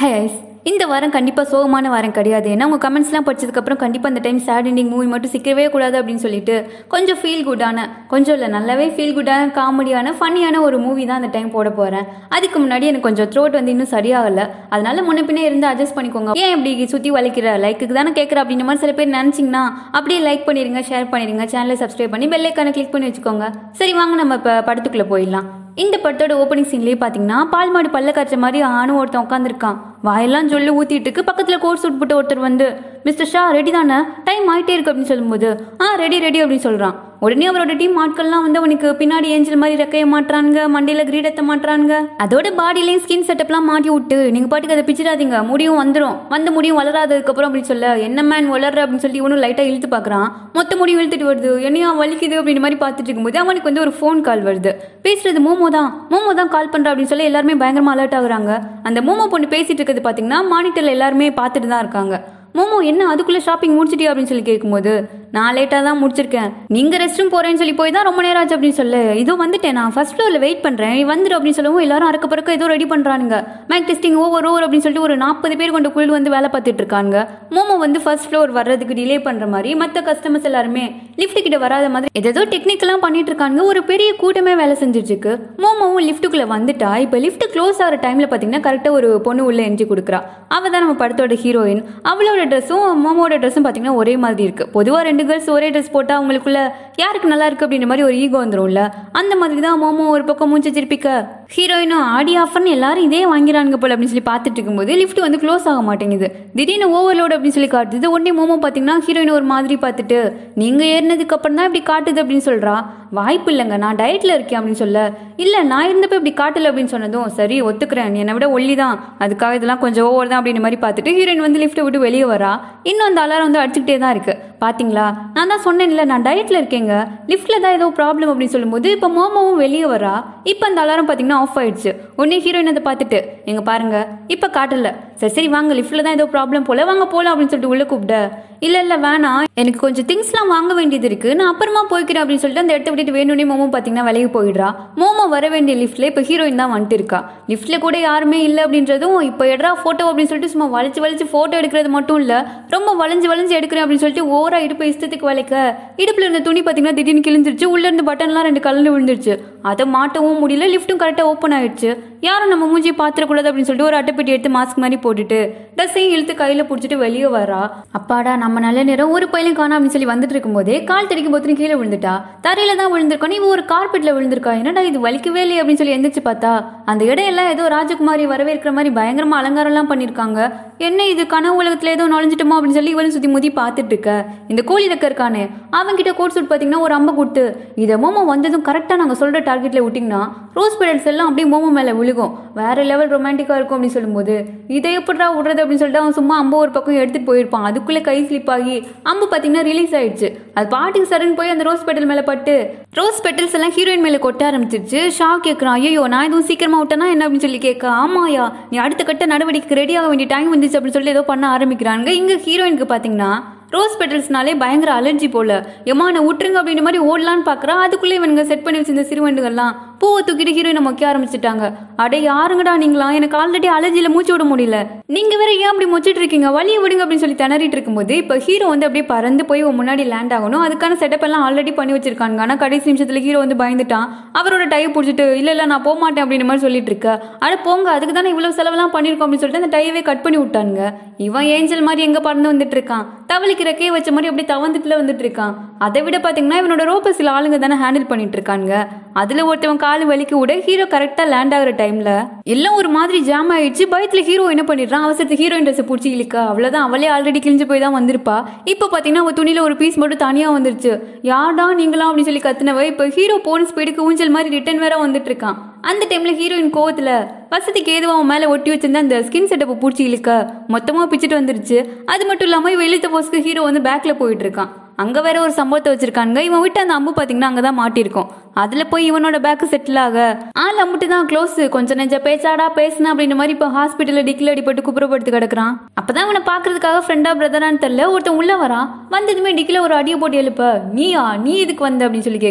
has இந்த வாரம் கண்டிப்பாக சோகமான வாரம் கிடையாது ஏன்னா உங்கள் கமெண்ட்ஸ்லாம் படிச்சதுக்கப்புறம் கண்டிப்பாக அந்த டைம் சேட் எண்டிங் மூவி மட்டும் சிக்கவே கூடாது அப்படின்னு சொல்லிட்டு கொஞ்சம் ஃபீல் குட்டான கொஞ்சம் இல்லை நல்லாவே ஃபீல் குட்டான காமெடியான ஃபன்னியான ஒரு மூவி தான் அந்த டைம் போட போகிறேன் அதுக்கு முன்னாடி எனக்கு கொஞ்சம் த்ரோட் வந்து இன்னும் சரியாகலை அதனால முன்ன பின்னே இருந்து அட்ஜஸ்ட் பண்ணிக்கோங்க ஏன் இப்படி சுற்றி வலிக்கிற லைக்குக்கு தானே கேட்குற அப்படின்ற மாதிரி சில பேர் நினச்சிங்கன்னா அப்படியே லைக் பண்ணிடுங்க ஷேர் பண்ணிடுங்க சேனலை சப்ஸ்கிரைப் பண்ணி பெல்லைக்கான கிளிக் பண்ணி வச்சுக்கோங்க சரி வாங்க நம்ம இப்போ படத்துக்குள்ளே போயிடலாம் இந்த படத்தோட ஓப்பனிங் சீன்லேயே பார்த்தீங்கன்னா பால் மாடு பல்ல காய்ச்ச மாதிரி ஆணும் ஒருத்தன் உட்காந்துருக்கான் வாயெல்லாம் சொல்லி ஊத்திட்டு இருக்கு பக்கத்துல கோட் சூட் போட்டு ஒருத்தர் வந்து மிஸ்டர் ஷா ரெடி தானே டைம் ஆயிட்டே இருக்கு அப்படின்னு சொல்லும்போது ஆ ரெடி ரெடி அப்படின்னு சொல்றான் உடனே அவரோட டீம் ஆட்கள்லாம் வந்து அவனுக்கு பின்னாடி ஏஞ்சல் மாதிரி ரெக்கைய மாட்டுறானுங்க மண்டையில கிரீடத்தை மாட்டுறானுங்க அதோட பாடியிலையும் ஸ்கின் செட்டப்லாம் மாட்டி விட்டு நீங்க பாட்டுக்கு அதை பிச்சிடாதீங்க முடியும் வந்துடும் வந்து முடியும் வளராததுக்கு அப்புறம் அப்படின்னு சொல்ல என்ன மேன் வளர்ற அப்படின்னு சொல்லி இவனும் லைட்டா இழுத்து பார்க்கறான் மொத்த முடியும் இழுத்துட்டு வருது என்னையா வலிக்குது அப்படின்னு மாதிரி பார்த்துட்டு இருக்கும்போது அவனுக்கு வந்து ஒரு ஃபோன் கால் வருது பேசுறது மோமோ தான் மோமோ தான் கால் பண்றா அப்படின்னு சொல்லி எல்லாருமே பயங்கரமா அலர்ட் ஆகுறாங்க அந்த மோமோ பொண்ணு பேசிட்டு இருக்கிறது பாத்தீங்கன்னா மானிட்டர்ல எல்லாருமே பார்த்துட்டு தான் இருக்காங்க மோமோ என்ன அதுக்குள்ள ஷாப்பிங் முடிச்சிட்டியா அப்படின்னு சொல்லி கேட்கும்போது நான் லேட்டாக தான் முடிச்சிருக்கேன் நீங்க ரெஸ்ட் ரூம் போறேன்னு சொல்லி போய் தான் ரொம்ப நேரம் ஆச்சு அப்படின்னு சொல்லு இதோ வந்துட்டேன் நான் ஃபர்ஸ்ட் ஃப்ளோர்ல வெயிட் பண்றேன் நீ வந்துடு அப்படின்னு சொல்லவும் எல்லாரும் அறக்க பறக்க ஏதோ ரெடி பண்றானுங்க மேக் டெஸ்டிங் ஓவர் ஓவர் அப்படின்னு சொல்லிட்டு ஒரு நாற்பது பேர் கொண்ட குழு வந்து வேலை பார்த்துட்டு இருக்காங்க மோமோ வந்து ஃபர்ஸ்ட் ஃப்ளோர் வர்றதுக்கு டிலே பண்ற மாதிரி மற்ற கஸ்டமர்ஸ் எல்லாருமே லிஃப்ட் கிட்ட வராத மாதிரி ஏதோ டெக்னிக்கெல்லாம் பண்ணிட்டு இருக்காங்க ஒரு பெரிய கூட்டமே வேலை செஞ்சுட்டு இருக்கு மோமோவும் லிஃப்ட்டுக்குள்ள வந்துட்டா இப்போ லிஃப்ட் க்ளோஸ் ஆகிற டைம்ல பாத்தீங்கன்னா கரெக்டாக ஒரு பொண்ணு உள்ள எஞ்சி கொடுக்குறா அவ தான் நம்ம படத்தோட ஹீரோயின் அவளோட ட்ரெஸ்ஸும் மோமோட ட்ரெஸ்ஸும் பாத்தீங்கன்னா ஒரே மாதிரி இருக்கு பொதுவாக ரெண்டு கேர்ள்ஸ் ஒரே ட்ரெஸ் போட்டா அவங்களுக்குள்ள யாருக்கு நல்லா இருக்கு அப்படின்ற மாதிரி ஒரு ஈகோ வந்துரும்ல அந்த மாதிரி தான் மோமோ ஒரு பக்கம் மூஞ்சி திருப்பிக்க ஹீரோயினும் ஆடி ஆஃபர்னு எல்லாரும் இதே வாங்கிறாங்க போல அப்படின்னு சொல்லி பார்த்துட்டு இருக்கும்போது லிஃப்ட் வந்து க்ளோஸ் ஆக மாட்டேங்குது திடீர்னு ஓவர்லோட் அப்படின்னு சொல்லி காட்டுது உடனே மோமோ பார்த்தீங்கன்னா ஹீரோயின் ஒரு மாதிரி பார்த்துட்டு நீங்க ஏறினதுக்கு அப்புறம் தான் இப்படி காட்டுது அப்படின்னு சொல்றா வாய்ப்பு இல்லைங்க நான் டயட்ல இருக்கேன் அப்படின்னு சொல்ல இல்ல நான் இருந்தப்ப இப்படி காட்டல அப்படின்னு சொன்னதும் சரி ஒத்துக்கிறேன் நீ என்னை விட ஒல்லி தான் அதுக்காக இதெல்லாம் கொஞ்சம் ஓவர் தான் அப்படின்ற மாதிரி பார்த்துட்டு ஹீரோயின் வந்து லிஃப்ட்டை விட்டு வெளியே வரா இன்னும் அந்த அலாரம் வந்து அடிச்சுக்கிட்டே தான் இருக்கு பாத்தீங்களா நான் தான் சொன்னேன்ல நான் டயட்ல இருக்கேங்க லிஃப்ட்ல தான் ஏதோ ப்ராப்ளம் அப்படின்னு சொல்லும்போது இப்போ மோமோவும் வெளியே வரா இப்போ அந்த அலாரம் பார்த்தீங்கன்னா ஆஃப் ஆயிடுச்சு உடனே ஹீரோயின் அதை பார்த்துட்டு எங்க பாருங்க இப்போ காட்டல சரி சரி வாங்க லிஃப்ட்ல தான் ஏதோ ப்ராப்ளம் போல வாங்க போலாம் அப்படின்னு சொல்லிட்டு உள்ள கூப்பிட இல்ல இல்ல வேணாம் எனக்கு கொஞ்சம் திங்ஸ்லாம் வாங்க வேண்டியது இருக்கு நான் அப்புறமா போய்க்கிறேன் அப்படின்னு சொல்லிட்டு அந்த இடத்த விட்டுட்டு வேணும்னே மோமோ பார்த்தீங்கன்னா விலகி போயிடுறா மோமோ வர வேண்டிய லிஃப்ட்ல இப்போ ஹீரோயின் தான் வந்துட்டு இருக்கா லிஃப்ட்ல கூட யாருமே இல்லை அப்படின்றதும் இப்போ எடுறா போட்டோ அப்படின்னு சொல்லிட்டு சும்மா வளைச்சு வளைச்சு போட்டோ எடுக்கிறது மட்டும் இல்ல ரொம்ப வளைஞ்சு வளைஞ்சு எடுக்கிறேன் அப்படின்னு சொல்லிட்டு ஓரா இடுப்பு இஷ்டத்துக்கு வளைக்க இடுப்புல இருந்த துணி பார்த்தீங்கன்னா திடீர்னு கிழிஞ்சிருச்சு உள்ள இருந்து பட்டன்லாம் ரெண்டு கலந்து விழுந்துருச்சு அதை மாட்டவும் முடியல லிஃப்ட்டும் கரெக்டாக ஓப்பன் ஆயிடுச்சு யாரும் நம்ம மூஞ்சியை பாத்திரக்கூடாது அப்படின்னு சொல்லிட்டு ஒரு அட்டைப்பெட்டி எடுத்து மாஸ்க் மாதிரி போட்டுட்டு ட்ரெஸ்ஸையும் இழுத்து கையில பிடிச்சிட்டு வெளியே வரா அப்பாடா நம்ம நல்ல நேரம் ஒரு பையன் காணோம் அப்படின்னு சொல்லி வந்துட்டு இருக்கும்போதே கால் தடிக்கும் போது கீழே விழுந்துட்டா தரையில தான் விழுந்திருக்கா நீ ஒரு கார்பெட்ல விழுந்திருக்கா என்னடா இது வலிக்கவே இல்லையே அப்படின்னு சொல்லி எந்திரிச்சு பார்த்தா அந்த இடம் எல்லாம் ஏதோ ராஜகுமாரி வரவேற்கிற மாதிரி பயங்கரமா அலங்காரம் எல்லாம் பண்ணிருக்காங்க என்ன இது கனவு உலகத்துல ஏதோ நுழைஞ்சிட்டோமோ அப்படின்னு சொல்லி இவளும் சுத்தி முதி பார்த்துட்டு இருக்க இந்த கோழி ரெக்க இருக்கானே அவன்கிட்ட கோட் சூட் பாத்தீங்கன்னா ஒரு அம்பை கொடுத்து இதை மோமோ வந்ததும் கரெக்டா நாங்க சொல்ற டார்கெட்ல விட்டீங்கன்னா ரோஸ் பெடல்ஸ் எல்லாம் அப்படியே மோமோ மேல விழுகும் வேற லெவல் ரொமான்டிக்கா இருக்கும் அப்படின்னு சொல்லும்போது இதை எப்படிடா விடுறது அப்படின்னு சொல்லிட்டு அவன் சும்மா அம்பு ஒரு பக்கம் எடுத்துட்டு போயிருப்பான் அதுக்குள்ள கை ஸ்லிப் ஆகி அம்பு பாத்தீங்கன்னா ரிலீஸ் ஆயிடுச்சு அது பாட்டுக்கு சடன் போய் அந்த ரோஸ் பெட்டல் மேல பட்டு ரோஸ் பெட்டல்ஸ் எல்லாம் ஹீரோயின் மேல கொட்ட ஆரம்பிச்சிருச்சு ஷா கேட்கறான் ஐயோ நான் எதுவும் சீக்கிரமா விட்டேனா என்ன அப்படின்னு சொல்லி கேட்க ஆமாயா நீ அடுத்த கட்ட நடவடிக்கை ரெடி ஆக வேண்டிய டைம் வந்துச்சு அப்படின்னு சொல்லி ஏதோ பண்ண ஆரம்பிக்கிறாங்க இங்க ஹீரோயினுக்கு பாத்தீங்கன்னா ரோஸ் பெட்டல்ஸ்னாலே பயங்கர அலர்ஜி போல எம்மா நான் விட்டுருங்க அப்படின்ற மாதிரி ஓடலான்னு பார்க்குறா அதுக்குள்ளே இவனுங்க செட் பண்ணி வச்சிருந்த சிறுவண்டுகள்லாம் பூவை தூக்கிட்டு ஹீரோயினை மொக்க ஆரம்பிச்சிட்டாங்க அடே யாருங்கடா நீங்களா எனக்கு ஆல்ரெடி அலர்ஜியில் மூச்சு விட முடியல நீங்க வேற ஏன் அப்படி முச்சிட்டு இருக்கீங்க வழியை விடுங்க அப்படின்னு சொல்லி திணறிட்டு இருக்கும்போது இப்போ ஹீரோ வந்து அப்படியே பறந்து போய் உன் முன்னாடி லேண்ட் ஆகணும் அதுக்கான செட்டப் எல்லாம் ஆல்ரெடி பண்ணி வச்சிருக்காங்க ஆனால் கடைசி நிமிஷத்துல ஹீரோ வந்து பயந்துட்டான் அவரோட டைய பிடிச்சிட்டு இல்ல இல்ல நான் போக மாட்டேன் அப்படின்ற மாதிரி சொல்லிட்டு இருக்க அட போங்க அதுக்கு தானே இவ்வளவு செலவெல்லாம் பண்ணிருக்கோம் அப்படின்னு சொல்லிட்டு அந்த டையவே கட் பண்ணி விட்டானுங்க இவன் ஏஞ்சல் மாதிரி எங்க பறந்து வந்துட்டு இருக்கான் தவளைக்கு ரெக்கையை வச்ச மாதிரி அப்படியே தவந்துட்டுல வந்துட்டு இருக்கான் அதை விட பாத்தீங்கன்னா இவனோட ரோப்ப சில ஆளுங்க தானே ஹேண்டில் பண்ணிட்டு இருக்காங்க அதுல ஒருத்தவன் காலு வலிக்க விட ஹீரோ கரெக்டா லேண்ட் ஆகுற டைம்ல எல்லாம் ஒரு மாதிரி ஜாம் ஆயிடுச்சு பயத்துல ஹீரோ என்ன பண்ணிடுறான் அவசரத்து ஹீரோயின் ட்ரெஸ் பிடிச்சி இழுக்க அவ்வளவுதான் அவளே ஆல்ரெடி கிழிஞ்சு போய் தான் வந்திருப்பா இப்போ பாத்தீங்கன்னா அவ துணியில ஒரு பீஸ் மட்டும் தனியா வந்துருச்சு யார்டா நீங்களாம் அப்படின்னு சொல்லி கத்துனவ இப்போ ஹீரோ போன ஸ்பீடுக்கு ஊஞ்சல் மாதிரி ரிட்டர்ன் வேற வந்துட்டு இருக்கான் அந்த டைம்ல ஹீரோயின் கோவத்துல வசதிக்கு ஏதுவா அவன் மேல ஒட்டி வச்சிருந்த அந்த ஸ்கின் செட்டப்பை பிடிச்சி இழுக்க மொத்தமா பிச்சுட்டு வந்துருச்சு அது மட்டும் இல்லாம இவ இழுத்த போஸ்க்கு ஹீரோ வந்து பேக்ல போயிட்டு இருக்கான் அங்க வேற ஒரு சம்பவத்தை வச்சிருக்காங்க இவன் விட்டு அந்த அம்பு பாத்தீங்கன்னா அங்கதான் மாட்டிருக்கும் அதுல போய் இவனோட பேக்கு செட்டில் ஆக ஆள் அம்பிட்டு தான் க்ளோஸ் கொஞ்சம் நெஞ்ச பேச்சாடா பேசுன அப்படின்ற மாதிரி இப்போ ஹாஸ்பிட்டல்ல டிக்கில் அடிபட்டு குப்புறப்படுத்து கிடக்குறான் அப்பதான் அவனை பாக்குறதுக்காக ஃப்ரெண்டா பிரதரான்னு தெரியல ஒருத்தன் உள்ள வரான் வந்ததுமே டிக்கில ஒரு அடியை போட்டு எழுப்ப நீயா நீ இதுக்கு வந்த அப்படின்னு சொல்லி கேக்குறான்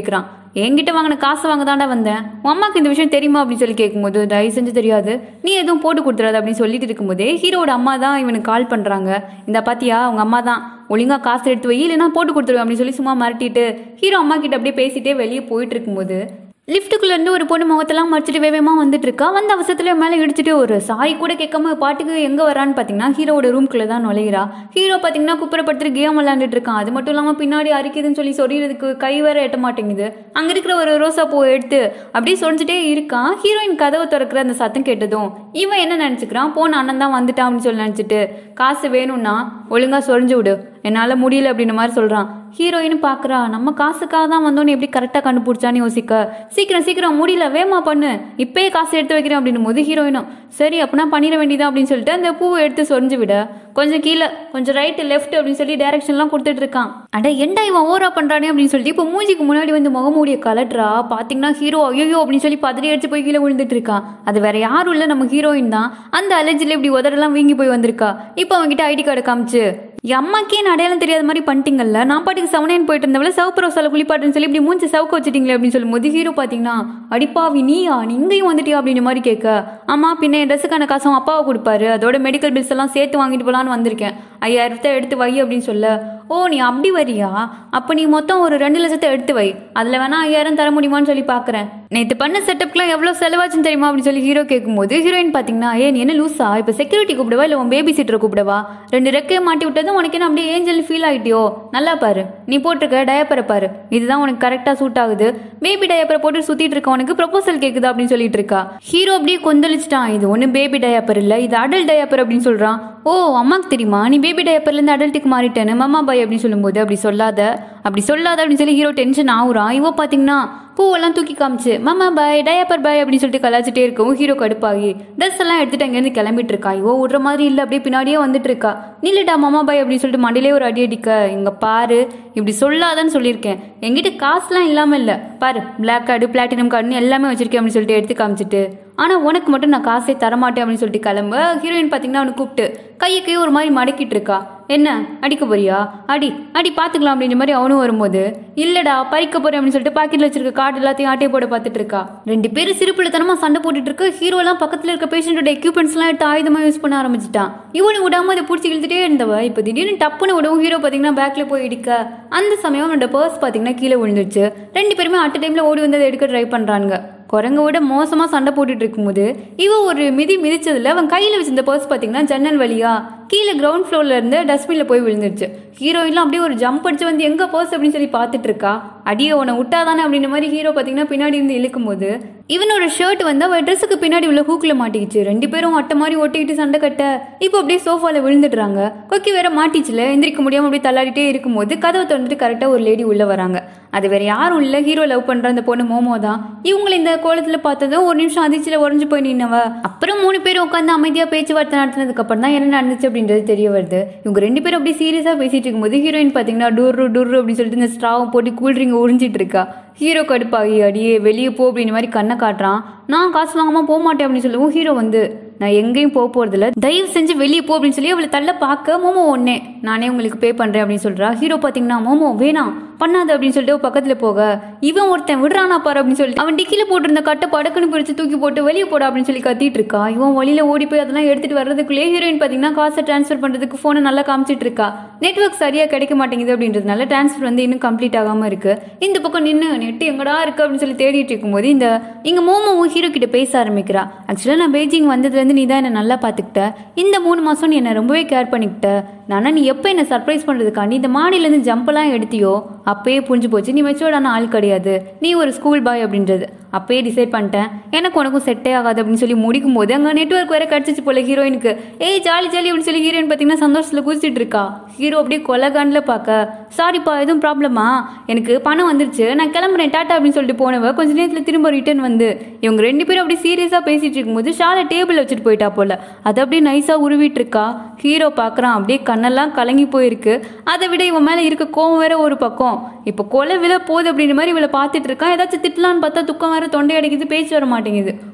என்கிட்ட வாங்கின காசு வாங்க தாண்டா வந்தேன் உன் அம்மாக்கு இந்த விஷயம் தெரியுமா அப்படின்னு சொல்லி கேட்கும்போது தயவு செஞ்சு தெரியாது நீ எதுவும் போட்டு கொடுத்துறாது அப்படின்னு சொல்லிட்டு இருக்கும்போதே ஹீரோட அம்மா தான் இவனுக்கு கால் பண்ணுறாங்க இந்த பாத்தியா அவங்க அம்மா தான் ஒழுங்கா காசு எடுத்து வை இல்லைன்னா போட்டு கொடுத்துருவேன் அப்படின்னு சொல்லி சும்மா மிரட்டிட்டு ஹீரோ அம்மா கிட்ட அப்படியே பேசிட்டே வெளியே போயிட்டு இருக்கும்போது லிஃப்ட்டுக்குள்ள இருந்து ஒரு பொண்ணு முகத்தெல்லாம் மறைச்சிட்டு வேகமாக வந்துட்டு இருக்கா வந்து அவசரத்துல மேலே இடிச்சிட்டு ஒரு சாரி கூட கேட்காம பாட்டுக்கு எங்கே வரான்னு பார்த்தீங்கன்னா ஹீரோட ரூம்குள்ளே தான் நுழைகிறா ஹீரோ பார்த்தீங்கன்னா குப்புறப்படுத்துட்டு கேம் விளையாண்டுட்டு இருக்கான் அது மட்டும் இல்லாமல் பின்னாடி அரிக்குதுன்னு சொல்லி சொல்லிடுறதுக்கு கை வேற எட்ட மாட்டேங்குது அங்கே இருக்கிற ஒரு ரோசா பூ எடுத்து அப்படியே சொரிஞ்சிட்டே இருக்கான் ஹீரோயின் கதவை திறக்கிற அந்த சத்தம் கேட்டதும் இவன் என்ன நினச்சிக்கிறான் போன அண்ணன் தான் வந்துட்டான் அப்படின்னு சொல்லி நினச்சிட்டு காசு வேணும்னா ஒழுங்கா சொரிஞ்சு விடு என்னால் முடியல அப்படின்ற மாதிரி சொல்கிறான் ஹீரோயின் பார்க்குறா நம்ம காசுக்காக தான் வந்தோன்னு எப்படி கரெக்டாக கண்டுபிடிச்சான்னு யோசிக்க சீக்கிரம் சீக்கிரம் முடியல வேமா பண்ணு இப்பயே காசு எடுத்து வைக்கிறேன் அப்படின்னும் போது ஹீரோயினும் சரி அப்படின்னா பண்ணிட வேண்டியதா அப்படின்னு சொல்லிட்டு அந்த பூவை எடுத்து சொரிஞ்சு விட கொஞ்சம் கீழே கொஞ்சம் ரைட்டு லெஃப்ட் அப்படின்னு சொல்லி டைரக்ஷன்லாம் கொடுத்துட்டு இருக்கான் அட ஏன்டா இவன் ஓவரா பண்றானே அப்படின்னு சொல்லிட்டு இப்போ மூஞ்சிக்கு முன்னாடி வந்து முகமூடிய கலட்டுறா பார்த்தீங்கன்னா ஹீரோ ஐயோ அப்படின்னு சொல்லி பதறி அடிச்சு போய் கீழே விழுந்துட்டு இருக்கான் அது வேற யாரும் இல்லை நம்ம ஹீரோயின் தான் அந்த அலர்ஜியில் இப்படி உதடெல்லாம் வீங்கி போய் வந்திருக்கா இப்போ அவன்கிட்ட ஐடி கார்டு காமிச்சு என் அம்மாக்கே நான் அடையாளம் தெரியாத மாதிரி பண்ணிட்டீங்கல்ல நான் பாட்டுக்கு செவனேன் போயிட்டு இருந்தவள சவுப்பு ரோசால குளிப்பாட்டுன்னு சொல்லி இப்படி மூஞ்சி சவுக்க வச்சுட்டீங்களே அப்படின்னு சொல்லும்போது ஹீரோ பார்த்தீங்கன்னா அடிப்பாவி நீயா நீ இங்கேயும் வந்துட்டியா அப்படின்ற மாதிரி கேட்க ஆமா பின்ன என் ட்ரெஸ்ஸுக்கான காசு அவன் அப்பாவை கொடுப்பாரு அதோட மெடிக்கல் பில்ஸ் எல்லாம் சேர்த்து வாங்கிட்டு போலான்னு வந்திருக்கேன் ஐயாயிரத்தை எடுத்து வை அப்படின்னு சொல்ல ஓ நீ அப்படி வரியா அப்போ நீ மொத்தம் ஒரு ரெண்டு லட்சத்தை எடுத்து வை அதில் வேணா ஐயாயிரம் தர முடியுமான்னு சொல்லி பார்க்குறேன் நேற்று பண்ண செட்டப்க்குலாம் எவ்வளோ செலவாச்சுன்னு தெரியுமா அப்படின்னு சொல்லி ஹீரோ கேட்கும்போது ஹீரோயின் பார்த்தீங்கன்னா ஏ நீ என்ன லூஸா இப்போ செக்யூரிட்டி கூப்பிடவா இல்லை உன் பேபி சீட்டரை கூப்பிடவா ரெண்டு ரெக்கையை மாட்டி விட்டதும் உனக்கு என்ன அப்படியே ஏஞ்சல் ஃபீல் ஆகிட்டியோ நல்லா பாரு நீ போட்டிருக்க டயப்பரை பாரு இதுதான் உனக்கு கரெக்டாக சூட் ஆகுது பேபி டயப்பரை போட்டு சுற்றிட்டு இருக்க உனக்கு ப்ரொபோசல் கேட்குது அப்படின்னு சொல்லிட்டு இருக்கா ஹீரோ அப்படியே கொந்தளிச்சிட்டான் இது ஒன்றும் பேபி டயப்பர் இல்லை இது அடல்ட் டயப்பர் அப்படின்னு சொல்கிறான் ஓ அம்மாக்கு தெரியுமா நீ பேபி டயப்பர்லேருந்து அடல்ட்டுக்கு மாறிட்டேன்னு மம்மா பாய் அப்படின்னு சொல்லும்போது அப்படி சொல்லாத அப்படி சொல்லாத அப்படின்னு சொல்லி ஹீரோ டென்ஷன் ஆகுறான் இவ பார்த்தீங்கன்னா பூவெல்லாம் தூக்கி காமிச்சு மாமா பாய் டயப்பர் பாய் அப்படின்னு சொல்லிட்டு கலாச்சிட்டே இருக்கவும் ஹீரோ கடுப்பாகி ட்ரெஸ் எல்லாம் எடுத்துட்டு அங்கேருந்து கிளம்பிட்டு இருக்கா இவோ விடுற மாதிரி இல்லை அப்படியே பின்னாடியே வந்துட்டு இருக்கா நில்லுடா மாமா பாய் அப்படின்னு சொல்லிட்டு மண்டிலே ஒரு அடி அடிக்க இங்க பாரு இப்படி சொல்லாதன்னு சொல்லியிருக்கேன் என்கிட்ட காசுலாம் இல்லாமல் இல்லை பாரு பிளாக் கார்டு பிளாட்டினம் கார்டுன்னு எல்லாமே வச்சிருக்கேன் அப்படின்னு சொல்லிட்டு எடுத்து காமிச்சிட்டு ஆனால் உனக்கு மட்டும் நான் காசே தரமாட்டேன் அப்படின்னு சொல்லிட்டு கிளம்ப ஹீரோயின் பார்த்தீங்கன்னா அவனை கூப்பிட்டு கையை கையை ஒரு மாதிரி மடக்கிட்டு இருக்கா என்ன அடிக்க போறியா அடி அடி பார்த்துக்கலாம் அப்படின்ற மாதிரி அவனும் வரும்போது இல்லடா பறிக்க போறேன் அப்படின்னு சொல்லிட்டு பாக்கெட்ல வச்சிருக்க கார்டு எல்லாத்தையும் ஆட்டையை போட பார்த்துட்டு இருக்கா ரெண்டு பேரும் சிறுப்பிள்ளைத்தனமா சண்டை போட்டுட்டு இருக்கு ஹீரோலாம் பக்கத்துல இருக்க பேஷண்டோட எக்யூப்மெண்ட்ஸ் எல்லாம் எடுத்து ஆயுதமா யூஸ் பண்ண ஆரம்பிச்சிட்டான் இவனு விடாம அதை பிடிச்சி இழுத்துட்டே இருந்தவ இப்போ திடீர்னு டப்புன்னு விடவும் ஹீரோ பாத்தீங்கன்னா பேக்ல போய் இடிக்க அந்த சமயம் அவனோட பர்ஸ் பாத்தீங்கன்னா கீழே விழுந்துருச்சு ரெண்டு பேருமே அட் டைம்ல ஓடி வந்து அதை எடுக்க ட்ரை பண்றாங்க குரங்க விட மோசமா சண்டை போட்டுட்டு இருக்கும்போது இவ ஒரு மிதி மிதிச்சதுல அவன் கையில வச்சிருந்த பர்ஸ் பாத்தீங்கன்னா ஜன்னல் வழியா கீழே கிரவுண்ட் ஃப்ளோர்ல இருந்து டஸ்ட்பின்ல போய் விழுந்துருச்சு ஹீரோயின்லாம் அப்படியே ஒரு ஜம்ப் அடிச்சு வந்து எங்க பர்ஸ் அப்படின்னு சொல்லி பார்த்துட்டு இருக்கா அடியே உன விட்டாதானே அப்படின்ற மாதிரி ஹீரோ பாத்தீங்கன்னா பின்னாடி இருந்து இழுக்கும் போது இவனோட ஷர்ட் வந்து அவ ட்ரெஸ்ஸுக்கு பின்னாடி உள்ள ஹூக்ல மாட்டிக்கிச்சு ரெண்டு பேரும் அட்டை மாதிரி ஒட்டிக்கிட்டு சண்டை கட்ட இப்போ அப்படியே சோஃபால விழுந்துடுறாங்க கொக்கி வேற மாட்டிச்சுல எந்திரிக்க முடியாம அப்படியே தள்ளாடிட்டே இருக்கும்போது கதவை திறந்துட்டு கரெக்டா ஒரு லேடி உள்ள வராங்க அது வேற யாரும் இல்ல ஹீரோ லவ் பண்ற அந்த பொண்ணு மோமோ தான் இவங்களை இந்த கோலத்துல பார்த்ததும் ஒரு நிமிஷம் அதிர்ச்சியில உறைஞ்சு போய் நின்னவ அப்புறம் மூணு பேரும் உட்காந்து அமைதியா பேச்சுவார்த்தை நடத்தினதுக்கு அப்புறம் தான் என்ன நடந்துச்சு அப்படின்றது தெரிய வருது இவங்க ரெண்டு பேரும் அப்படியே சீரியஸா பேசிட்டு இருக்கும்போது ஹீரோயின் பாத்தீங்கன்னா டூரு டூரு அப்படின்னு சொல்லிட்டு இந்த ஸ்ட்ராவும் போட்டு கூல்ட்ரிங்க் உறிஞ்சிட்டு இருக்கா ஹீரோ கடுப்பாகி அடியே வெளியே போ அப்படின்னு மாதிரி கண்ணை காட்டுறான் நான் காசு வாங்காம போக மாட்டேன் அப்படின்னு சொல்லவும் ஹீரோ வந்து நான் எங்கேயும் போக போறதில்ல தயவு செஞ்சு வெளியே போ அப்படின்னு சொல்லி அவளை தள்ள பார்க்க மோமோ ஒன்னே நானே உங்களுக்கு பே பண்றேன் அப்படின்னு சொல்றா ஹீரோ பாத்தீங்கன்னா மோமோ வேணாம் பண்ணாத அப்படின்னு சொல்லிட்டு அவ பக்கத்துல போக இவன் ஒருத்தன் விடுறானா பாரு அப்படின்னு சொல்லிட்டு அவன் டிக்கில போட்டிருந்த கட்டை படக்குன்னு பிடிச்சு தூக்கி போட்டு வெளியே போடா அப்படின்னு சொல்லி கத்திட்டு இருக்கா இவன் வழியில ஓடி போய் அதெல்லாம் எடுத்துட்டு வர்றதுக்குள்ளே ஹீரோயின் பாத்தீங்கன்னா காசை டிரான்ஸ்ஃபர் பண்றதுக்கு போனை நல்லா காமிச்சிட்டு இருக்கா நெட்ஒர்க் சரியா கிடைக்க மாட்டேங்குது அப்படின்றதுனால டிரான்ஸ்ஃபர் வந்து இன்னும் கம்ப்ளீட் ஆகாம இருக்கு இந்த பக்கம் நின்று நெட் எங்கடா இருக்கு அப்படின்னு சொல்லி தேடிட்டு இருக்கும்போது இந்த இங்க மோமோவும் ஹீரோ கிட்ட பேச ஆரம்பிக்கிறா ஆக்சுவலா நான் பெய்ஜிங் வந்ததுலேருந்து நீ தான் என்னை நல்லா பார்த்துக்கிட்ட இந்த மூணு மாசம் நீ என்னை ரொம்பவே கேர் பண்ணிக்கிட்ட நானா நீ எப்போ என்னை சர்ப்ரைஸ் பண்ணுறதுக்காண்டி இந்த மாடியிலேருந்து ஜம்பெல்லாம் எடுத்தியோ அப்பயே புரிஞ்சு போச்சு நீ மெச்சோர்டான ஆள் கிடையாது நீ ஒரு ஸ்கூல் பாய் அப்படின்றது அப்பயே டிசைட் பண்ணிட்டேன் எனக்கு உனக்கும் செட்டே ஆகாது அப்படின்னு சொல்லி முடிக்கும் போது அங்கே நெட்ஒர்க் வேற கிடச்சிச்சு போல ஹீரோயினுக்கு ஏய் ஜாலி ஜாலி அப்படின்னு சொல்லி ஹீரோயின் பார்த்தீங்கன்னா சந்தோஷத்தில் குதிச்சிட்டு இருக்கா ஹீரோ அப்படியே கொலகாண்டில் பார்க்க சாரிப்பா எதுவும் ப்ராப்ளமா எனக்கு பணம் வந்துருச்சு நான் கிளம்புறேன் டாட்டா அப்படின்னு சொல்லிட்டு போனவ கொஞ்ச நேரத்தில் திரும்ப ரிட்டர்ன் வந்து இவங்க ரெண்டு பேரும் அப்படியே சீரியஸாக பேசிட்டு இருக்கும்போது ஷாலை டேபிள் வச்சுட்டு போயிட்டா போல அதை அப்படியே நைஸாக உருவிட்டு இருக்கா ஹீரோ பார்க்குறான் அப்படியே கண்ணெல்லாம் கலங்கி போயிருக்கு அதை விட இவன் மேலே இருக்க கோவம் வேற ஒரு பக்கம் இப்போ கொலை விழ போகுது அப்படின்ற மாதிரி இவளை பார்த்துட்டு இருக்கான் ஏதாச்சும் திட்டலான்னு பார்த்தா துக்கம் வேற தொண்டை அடைக்குது பேச்சு வர மாட்டேங்குது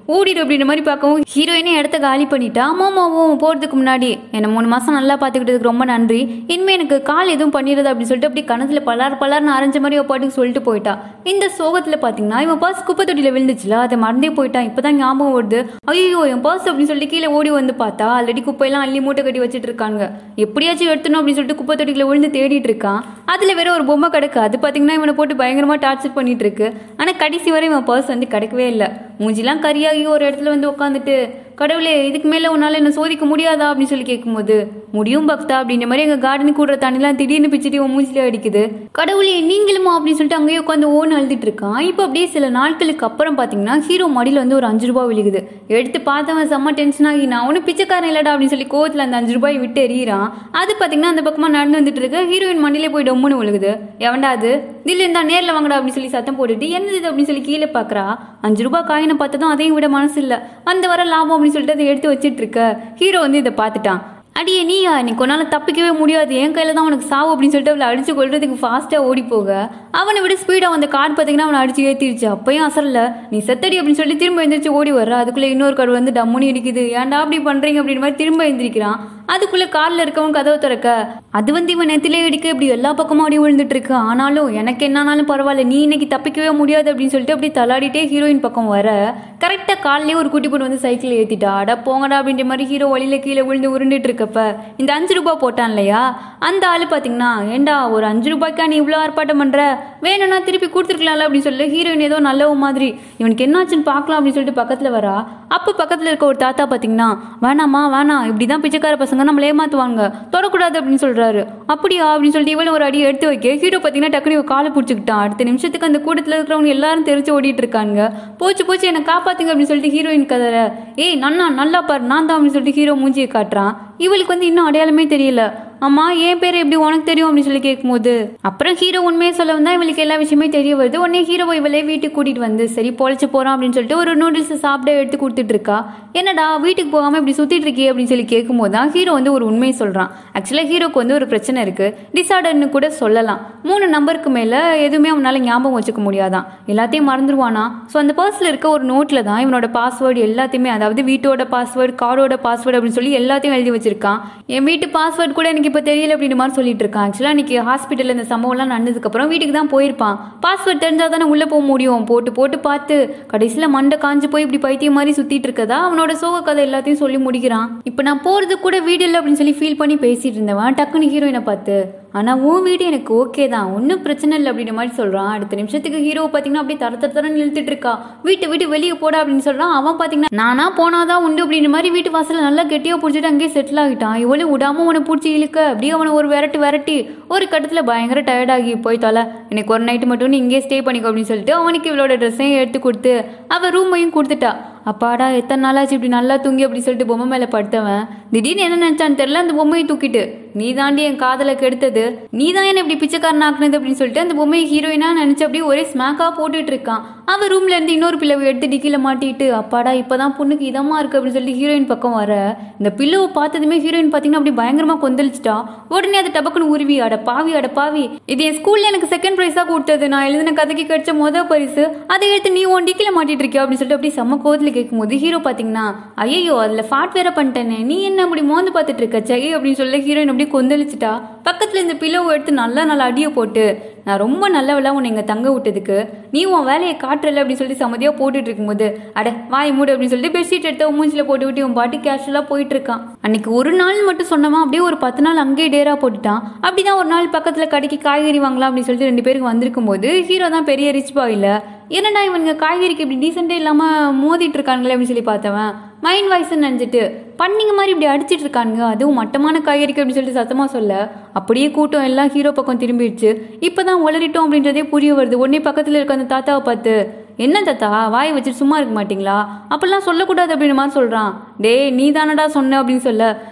ஓடிடு அப்படின்ற மாதிரி பார்க்கவும் ஹீரோயினே இடத்த காலி பண்ணிட்டா ஆமாமாவும் போறதுக்கு முன்னாடி என்னை மூணு மாசம் நல்லா பார்த்துக்கிட்டதுக்கு ரொம்ப நன்றி இனிமே எனக்கு கால் எதுவும் பண்ணிடுது அப்படின்னு சொல்லிட்டு அப்படியே கணத்துல பலார் பலார்னு அரைஞ்ச மாதிரி அவ பாட்டுக்கு சொல்லிட்டு போயிட்டா இந்த சோகத்துல பாத்தீங்கன்னா இவன் பர்ஸ் குப்பை தொட்டியில விழுந்துச்சுல அதை மறந்தே போயிட்டான் இப்பதான் ஞாபகம் வருது ஐயோ என் பர்ஸ் அப்படின்னு சொல்லிட்டு கீழே ஓடி வந்து பார்த்தா ஆல்ரெடி குப்பையெல்லாம் அள்ளி மூட்டை கட்டி வச்சுட்டு இருக்காங்க எப்படியாச்சும் எடுத்துணும் அப்படின்னு சொல்லிட்டு குப்பை தொட்டிக்குள்ள விழுந்து தேடிட்டு இருக்கான் அதுல வேற ஒரு பொம்மை கிடக்கு அது பாத்தீங்கன்னா இவனை போட்டு பயங்கரமா டார்ச்சர் பண்ணிட்டு இருக்கு ஆனா கடைசி வரை இவன் பர்ஸ் வந்து கிடைக்கவே இல்லை மூஞ்சிலாம் கரியாகி ஒரு இடத்துல வந்து உட்காந்துட்டு கடவுளே இதுக்கு மேல உன்னால என்ன சோதிக்க முடியாதா அப்படின்னு சொல்லி கேட்கும்போது முடியும் பக்தா அப்படின்ற மாதிரி எங்க கார்டனுக்கு விடுற தண்ணிலாம் திடீர்னு பிச்சுட்டு உன் மூஞ்சில அடிக்குது கடவுளே நீங்களுமா அப்படின்னு சொல்லிட்டு அங்கேயே உட்காந்து ஓன் அழுதுட்டு இருக்கான் இப்போ அப்படியே சில நாட்களுக்கு அப்புறம் பாத்தீங்கன்னா ஹீரோ மடியில வந்து ஒரு அஞ்சு ரூபாய் விழுகுது எடுத்து பார்த்தவன் செம்ம டென்ஷன் ஆகி நான் ஒன்னும் பிச்சைக்காரன் இல்லடா அப்படின்னு சொல்லி கோவத்துல அந்த அஞ்சு ரூபாய் விட்டு எறிகிறான் அது பாத்தீங்கன்னா அந்த பக்கமா நடந்து வந்துட்டு இருக்கு ஹீரோயின் மண்டியிலே போய் டொம்முன்னு விழுகுது எவன்டா அது தில்லு இருந்தா நேர்ல வாங்கடா அப்படின்னு சொல்லி சத்தம் போட்டுட்டு என்னது இது அப்படின்னு சொல்லி கீழே பாக்குறா அஞ்சு ரூபாய் காயினை பார்த்ததும் அதையும் விட மனசு இல்ல வந்த வர லாபம் அப்படின்னு சொல்லிட்டு அதை எடுத்து வச்சிட்டு இருக்க ஹீரோ வந்து இதை பார்த்துட்டான் அடியே நீயா நீ கொன்னால தப்பிக்கவே முடியாது என் கையில தான் உனக்கு சாவு அப்படின்னு சொல்லிட்டு அவளை அடிச்சு கொள்றதுக்கு ஃபாஸ்டா ஓடி போக அவனை விட ஸ்பீடா வந்த கார்டு பார்த்தீங்கன்னா அவனை அடிச்சு ஏத்திருச்சு அப்பயும் அசரல நீ செத்தடி அப்படின்னு சொல்லி திரும்ப எந்திரிச்சு ஓடி வர்ற அதுக்குள்ள இன்னொரு கார் வந்து டம்முனி இடிக்குது ஏன்டா அப்படி பண்றீங்க அப்படின்னு மாதிரி திரும்ப எந்திரிக்கிறான் அதுக்குள்ள கார்ல இருக்கவன் கதவை திறக்க அது வந்து இவன் நெத்திலே இடிக்க இப்படி எல்லா பக்கமும் அப்படி விழுந்துட்டு இருக்கு ஆனாலும் எனக்கு என்னானாலும் பரவாயில்ல நீ இன்னைக்கு தப்பிக்கவே முடியாது அப்படின்னு சொல்லிட்டு அப்படி தள்ளாடிட்டே ஹீரோயின் பக்கம் வர கரெக்டா கால்லயே ஒரு குட்டி பொண்ணு வந்து சைக்கிள் ஏத்திட்டா அட போங்கடா அப்படின்ற மாதிரி ஹீரோ வழியில கீழே விழுந்து உருண்டுட்டு இருக்கப்ப இந்த அஞ்சு ரூபாய் போட்டான் இல்லையா அந்த ஆளு பாத்தீங்கன்னா ஏண்டா ஒரு அஞ்சு ரூபாய்க்கா நீ இவ்வளோ ஆர்ப்பாட்டம் பண்ற வேணும்னா திருப்பி கொடுத்துருக்கலாம்ல அப்படின்னு சொல்லி ஹீரோயின் ஏதோ நல்லவ மாதிரி இவனுக்கு என்னாச்சுன்னு பார்க்கலாம் அப்படின்னு சொல்லிட்டு பக்கத்துல வரா அப்ப பக்கத்துல இருக்க ஒரு தாத்தா பாத்தீங்கன்னா வேணாமா வேணாம் இப்படிதான் பிச்சைக்கார பசங்க நம்மள ஏமாத்துவாங்க தொடக்கூடாது அப்படின்னு சொல்றாரு அப்படியா அப்படின்னு சொல்லிட்டு இவளும் ஒரு அடி எடுத்து வைக்க ஹீரோ பாத்தீங்கன்னா டக்குனு இவ காலை பிடிச்சிக்கிட்டான் அடுத்த நிமிஷத்துக்கு அந்த கூட்டத்துல இருக்கிறவங்க எல்லாரும் தெரிச்சு ஓடிட்டு இருக்காங்க போச்சு போச்சு என்னை காப்பாத்துங்க அப்படின்னு சொல்லிட்டு ஹீரோயின் கதற ஏய் நன்னா நல்லா பாரு நான் தான் அப்படின்னு சொல்லிட்டு ஹீரோ மூஞ்சியை காட்டுறான் இவளுக்கு வந்து இன்னும் அடையாளமே தெரியல அம்மா என் பேர் எப்படி உனக்கு தெரியும் அப்படின்னு சொல்லி கேட்கும்போது அப்புறம் ஹீரோ உண்மையை சொல்ல வந்தா இவளுக்கு எல்லா விஷயமே தெரிய வருது உடனே ஹீரோவை இவளே வீட்டுக்கு கூட்டிட்டு வந்து சரி பொழைச்சு போறான் அப்படின்னு சொல்லிட்டு ஒரு நூடுல்ஸ் சாப்பிட எடுத்து கொடுத்துட்டு இருக்கா என்னடா வீட்டுக்கு போகாம இப்படி சுத்திட்டு இருக்கியே அப்படின்னு சொல்லி கேட்கும்போது தான் ஹீரோ வந்து ஒரு உண்மையை சொல்றான் ஆக்சுவலா ஹீரோக்கு வந்து ஒரு பிரச்சனை இருக்கு டிசார்டர்னு கூட சொல்லலாம் மூணு நம்பருக்கு மேல எதுவுமே அவனால ஞாபகம் வச்சுக்க முடியாதான் எல்லாத்தையும் மறந்துடுவானா ஸோ அந்த பர்ஸ்ல இருக்க ஒரு நோட்ல தான் இவனோட பாஸ்வேர்டு எல்லாத்தையுமே அதாவது வீட்டோட பாஸ்வேர்டு காரோட பாஸ்வேர்டு அப்படின்னு சொல்லி எல்லாத்தையும் எழுதி வச்சிருக்கான் என் வீட்டு பாஸ்வேர்டு கூட எனக்கு இப்போ தெரியல அப்படின்ற மாதிரி சொல்லிட்டு இருக்கான் ஆக்சுவலாக இன்னைக்கு ஹாஸ்பிட்டலில் இந்த சம்பவம்லாம் நடந்ததுக்கப்புறம் வீட்டுக்கு தான் போயிருப்பான் பாஸ்வேர்ட் தெரிஞ்சால் தானே உள்ளே போக முடியும் போட்டு போட்டு பார்த்து கடைசியில் மண்டை காஞ்சு போய் இப்படி பைத்தியம் மாதிரி சுற்றிட்டு இருக்கதா அவனோட சோக கதை எல்லாத்தையும் சொல்லி முடிக்கிறான் இப்போ நான் போகிறது கூட வீடு இல்லை அப்படின்னு சொல்லி ஃபீல் பண்ணி பேசிட்டு இருந்தவன் டக்குன்னு ஹீரோயினை பார்த்து ஆனால் உன் வீடு எனக்கு ஓகே தான் ஒன்றும் பிரச்சனை இல்லை அப்படின்ற மாதிரி சொல்கிறான் அடுத்த நிமிஷத்துக்கு ஹீரோவை பார்த்தீங்கன்னா அப்படியே தர தர தரன்னு இழுத்துட்டு இருக்கா வீட்டை விட்டு வெளியே போட அப்படின்னு சொல்கிறான் அவன் பார்த்தீங்கன்னா நானா போனாதான் உண்டு அப்படின்ற மாதிரி வீட்டு வாசல்ல நல்லா கெட்டியாக பிடிச்சிட்டு அங்கேயே செட்டில் ஆகிட்டான் இவளும் விடாம அவனை பிடிச்சி இழுக்க அப்படியே அவனை ஒரு விரட்டு விரட்டி ஒரு கட்டத்தில் பயங்கர டயர்டாகி போய் தொலை எனக்கு ஒரு நைட்டு மட்டும் நீ இங்கேயே ஸ்டே பண்ணிக்கோ அப்படின்னு சொல்லிட்டு அவனுக்கு இவளோட ட்ரெஸ்ஸையும் எடுத்து கொடுத்து அவள் ரூமையும் கொடுத்துட்டா அப்பாடா எத்தனை நாளாச்சு இப்படி நல்லா தூங்கி அப்படி சொல்லிட்டு பொம்மை மேலே படுத்தவன் திடீர்னு என்ன நினைச்சான்னு தெரியல அந்த பொம்மையை தூக்கிட்டு நீ தாண்டி என் காதலை கெடுத்தது நீ தான் என்ன இப்படி பிச்சைக்காரன் ஆக்குனது அப்படின்னு சொல்லிட்டு அந்த பொம்மையை ஹீரோயினா நினைச்சு அப்படியே ஒரே ஸ்மாக்கா போட்டுட்டு இருக்கான் அவன் ரூம்ல இருந்து இன்னொரு பிள்ளவை எடுத்து டிக்கில மாட்டிட்டு அப்பாடா இப்பதான் பொண்ணுக்கு இதமா இருக்கு அப்படின்னு சொல்லிட்டு ஹீரோயின் பக்கம் வர இந்த பில்லவை பார்த்ததுமே ஹீரோயின் பாத்தீங்கன்னா அப்படி பயங்கரமா கொந்தளிச்சிட்டா உடனே அது டபக்குன்னு உருவி அட பாவி அட பாவி இது என் ஸ்கூல்ல எனக்கு செகண்ட் ப்ரைஸா கொடுத்தது நான் எழுதின கதைக்கு கிடைச்ச முத பரிசு அதை எடுத்து நீ உன் டிக்கில மாட்டிட்டு இருக்கியா அப்படின்னு சொல்லிட்டு அப்படி செம்ம கோவத்துல கேட்கும்போது ஹீரோ பாத்தீங்கன்னா ஐயோ அதுல ஃபாட் வேற பண்ணிட்டேனே நீ என்ன அப்படி மோந்து பார்த்துட்டு இருக்க சை அப்படின்னு சொல்லி ஹீரோயின் அப்படியே கொந்தளிச்சிட்டா பக்கத்துல இந்த பில்லவை எடுத்து நல்லா நல்லா அடியை போட்டு நான் ரொம்ப நல்லவளா உன்னை இங்க தங்க விட்டதுக்கு நீ உன் வேலையை காட்டுறல அப்படின்னு சொல்லிட்டு சமதியா போட்டுட்டு இருக்கும்போது அட வாய் மூடு அப்படின்னு சொல்லிட்டு பெட்ஷீட் எடுத்து உன் மூஞ்சில போட்டு விட்டு உன் பாட்டு கேஷுவலா போயிட்டு இருக்கான் அன்னைக்கு ஒரு நாள் மட்டும் சொன்னவன் அப்படியே ஒரு பத்து நாள் அங்கேயே டேரா போட்டுட்டான் அப்படிதான் ஒரு நாள் பக்கத்துல கடைக்கு காய்கறி வாங்கலாம் அப்படின்னு சொல்லிட்டு ரெண்டு பேருக்கு வந்திருக்கும் போது ஹீரோ தான் பெரிய ரிச் பாய் இல்ல என்னடா இவனுங்க காய்கறிக்கு இப்படி டீசெண்டே இல்லாம மோதிட்டு இருக்கானுங்களே அப்படின்னு சொல்லி பார்த்தவன் மைண்ட் வாய்ஸ்ன்னு நினைச்சிட்டு பண்ணிங்க மாதிரி இப்படி அடிச்சிட்டு இருக்கானுங்க அதுவும் மட்டமான காய்கறிக்கு அப்படின்னு சொல்லிட்டு சத்தமா சொல்ல அப்படியே கூட்டம் எல்லாம் ஹீரோ பக்கம் திரும்பிடுச்சு இப்பதான் உளறிட்டோம் அப்படின்றதே புரிய வருது உடனே பக்கத்துல இருக்க அந்த தாத்தாவை பார்த்து என்ன தாத்தா வாயை வச்சுட்டு சும்மா இருக்க மாட்டீங்களா அப்பெல்லாம் சொல்லக்கூடாது அப்படின்ற மாதிரி சொல்றான் டேய் நீ தானடா சொன்ன அப்படின்னு சொல்ல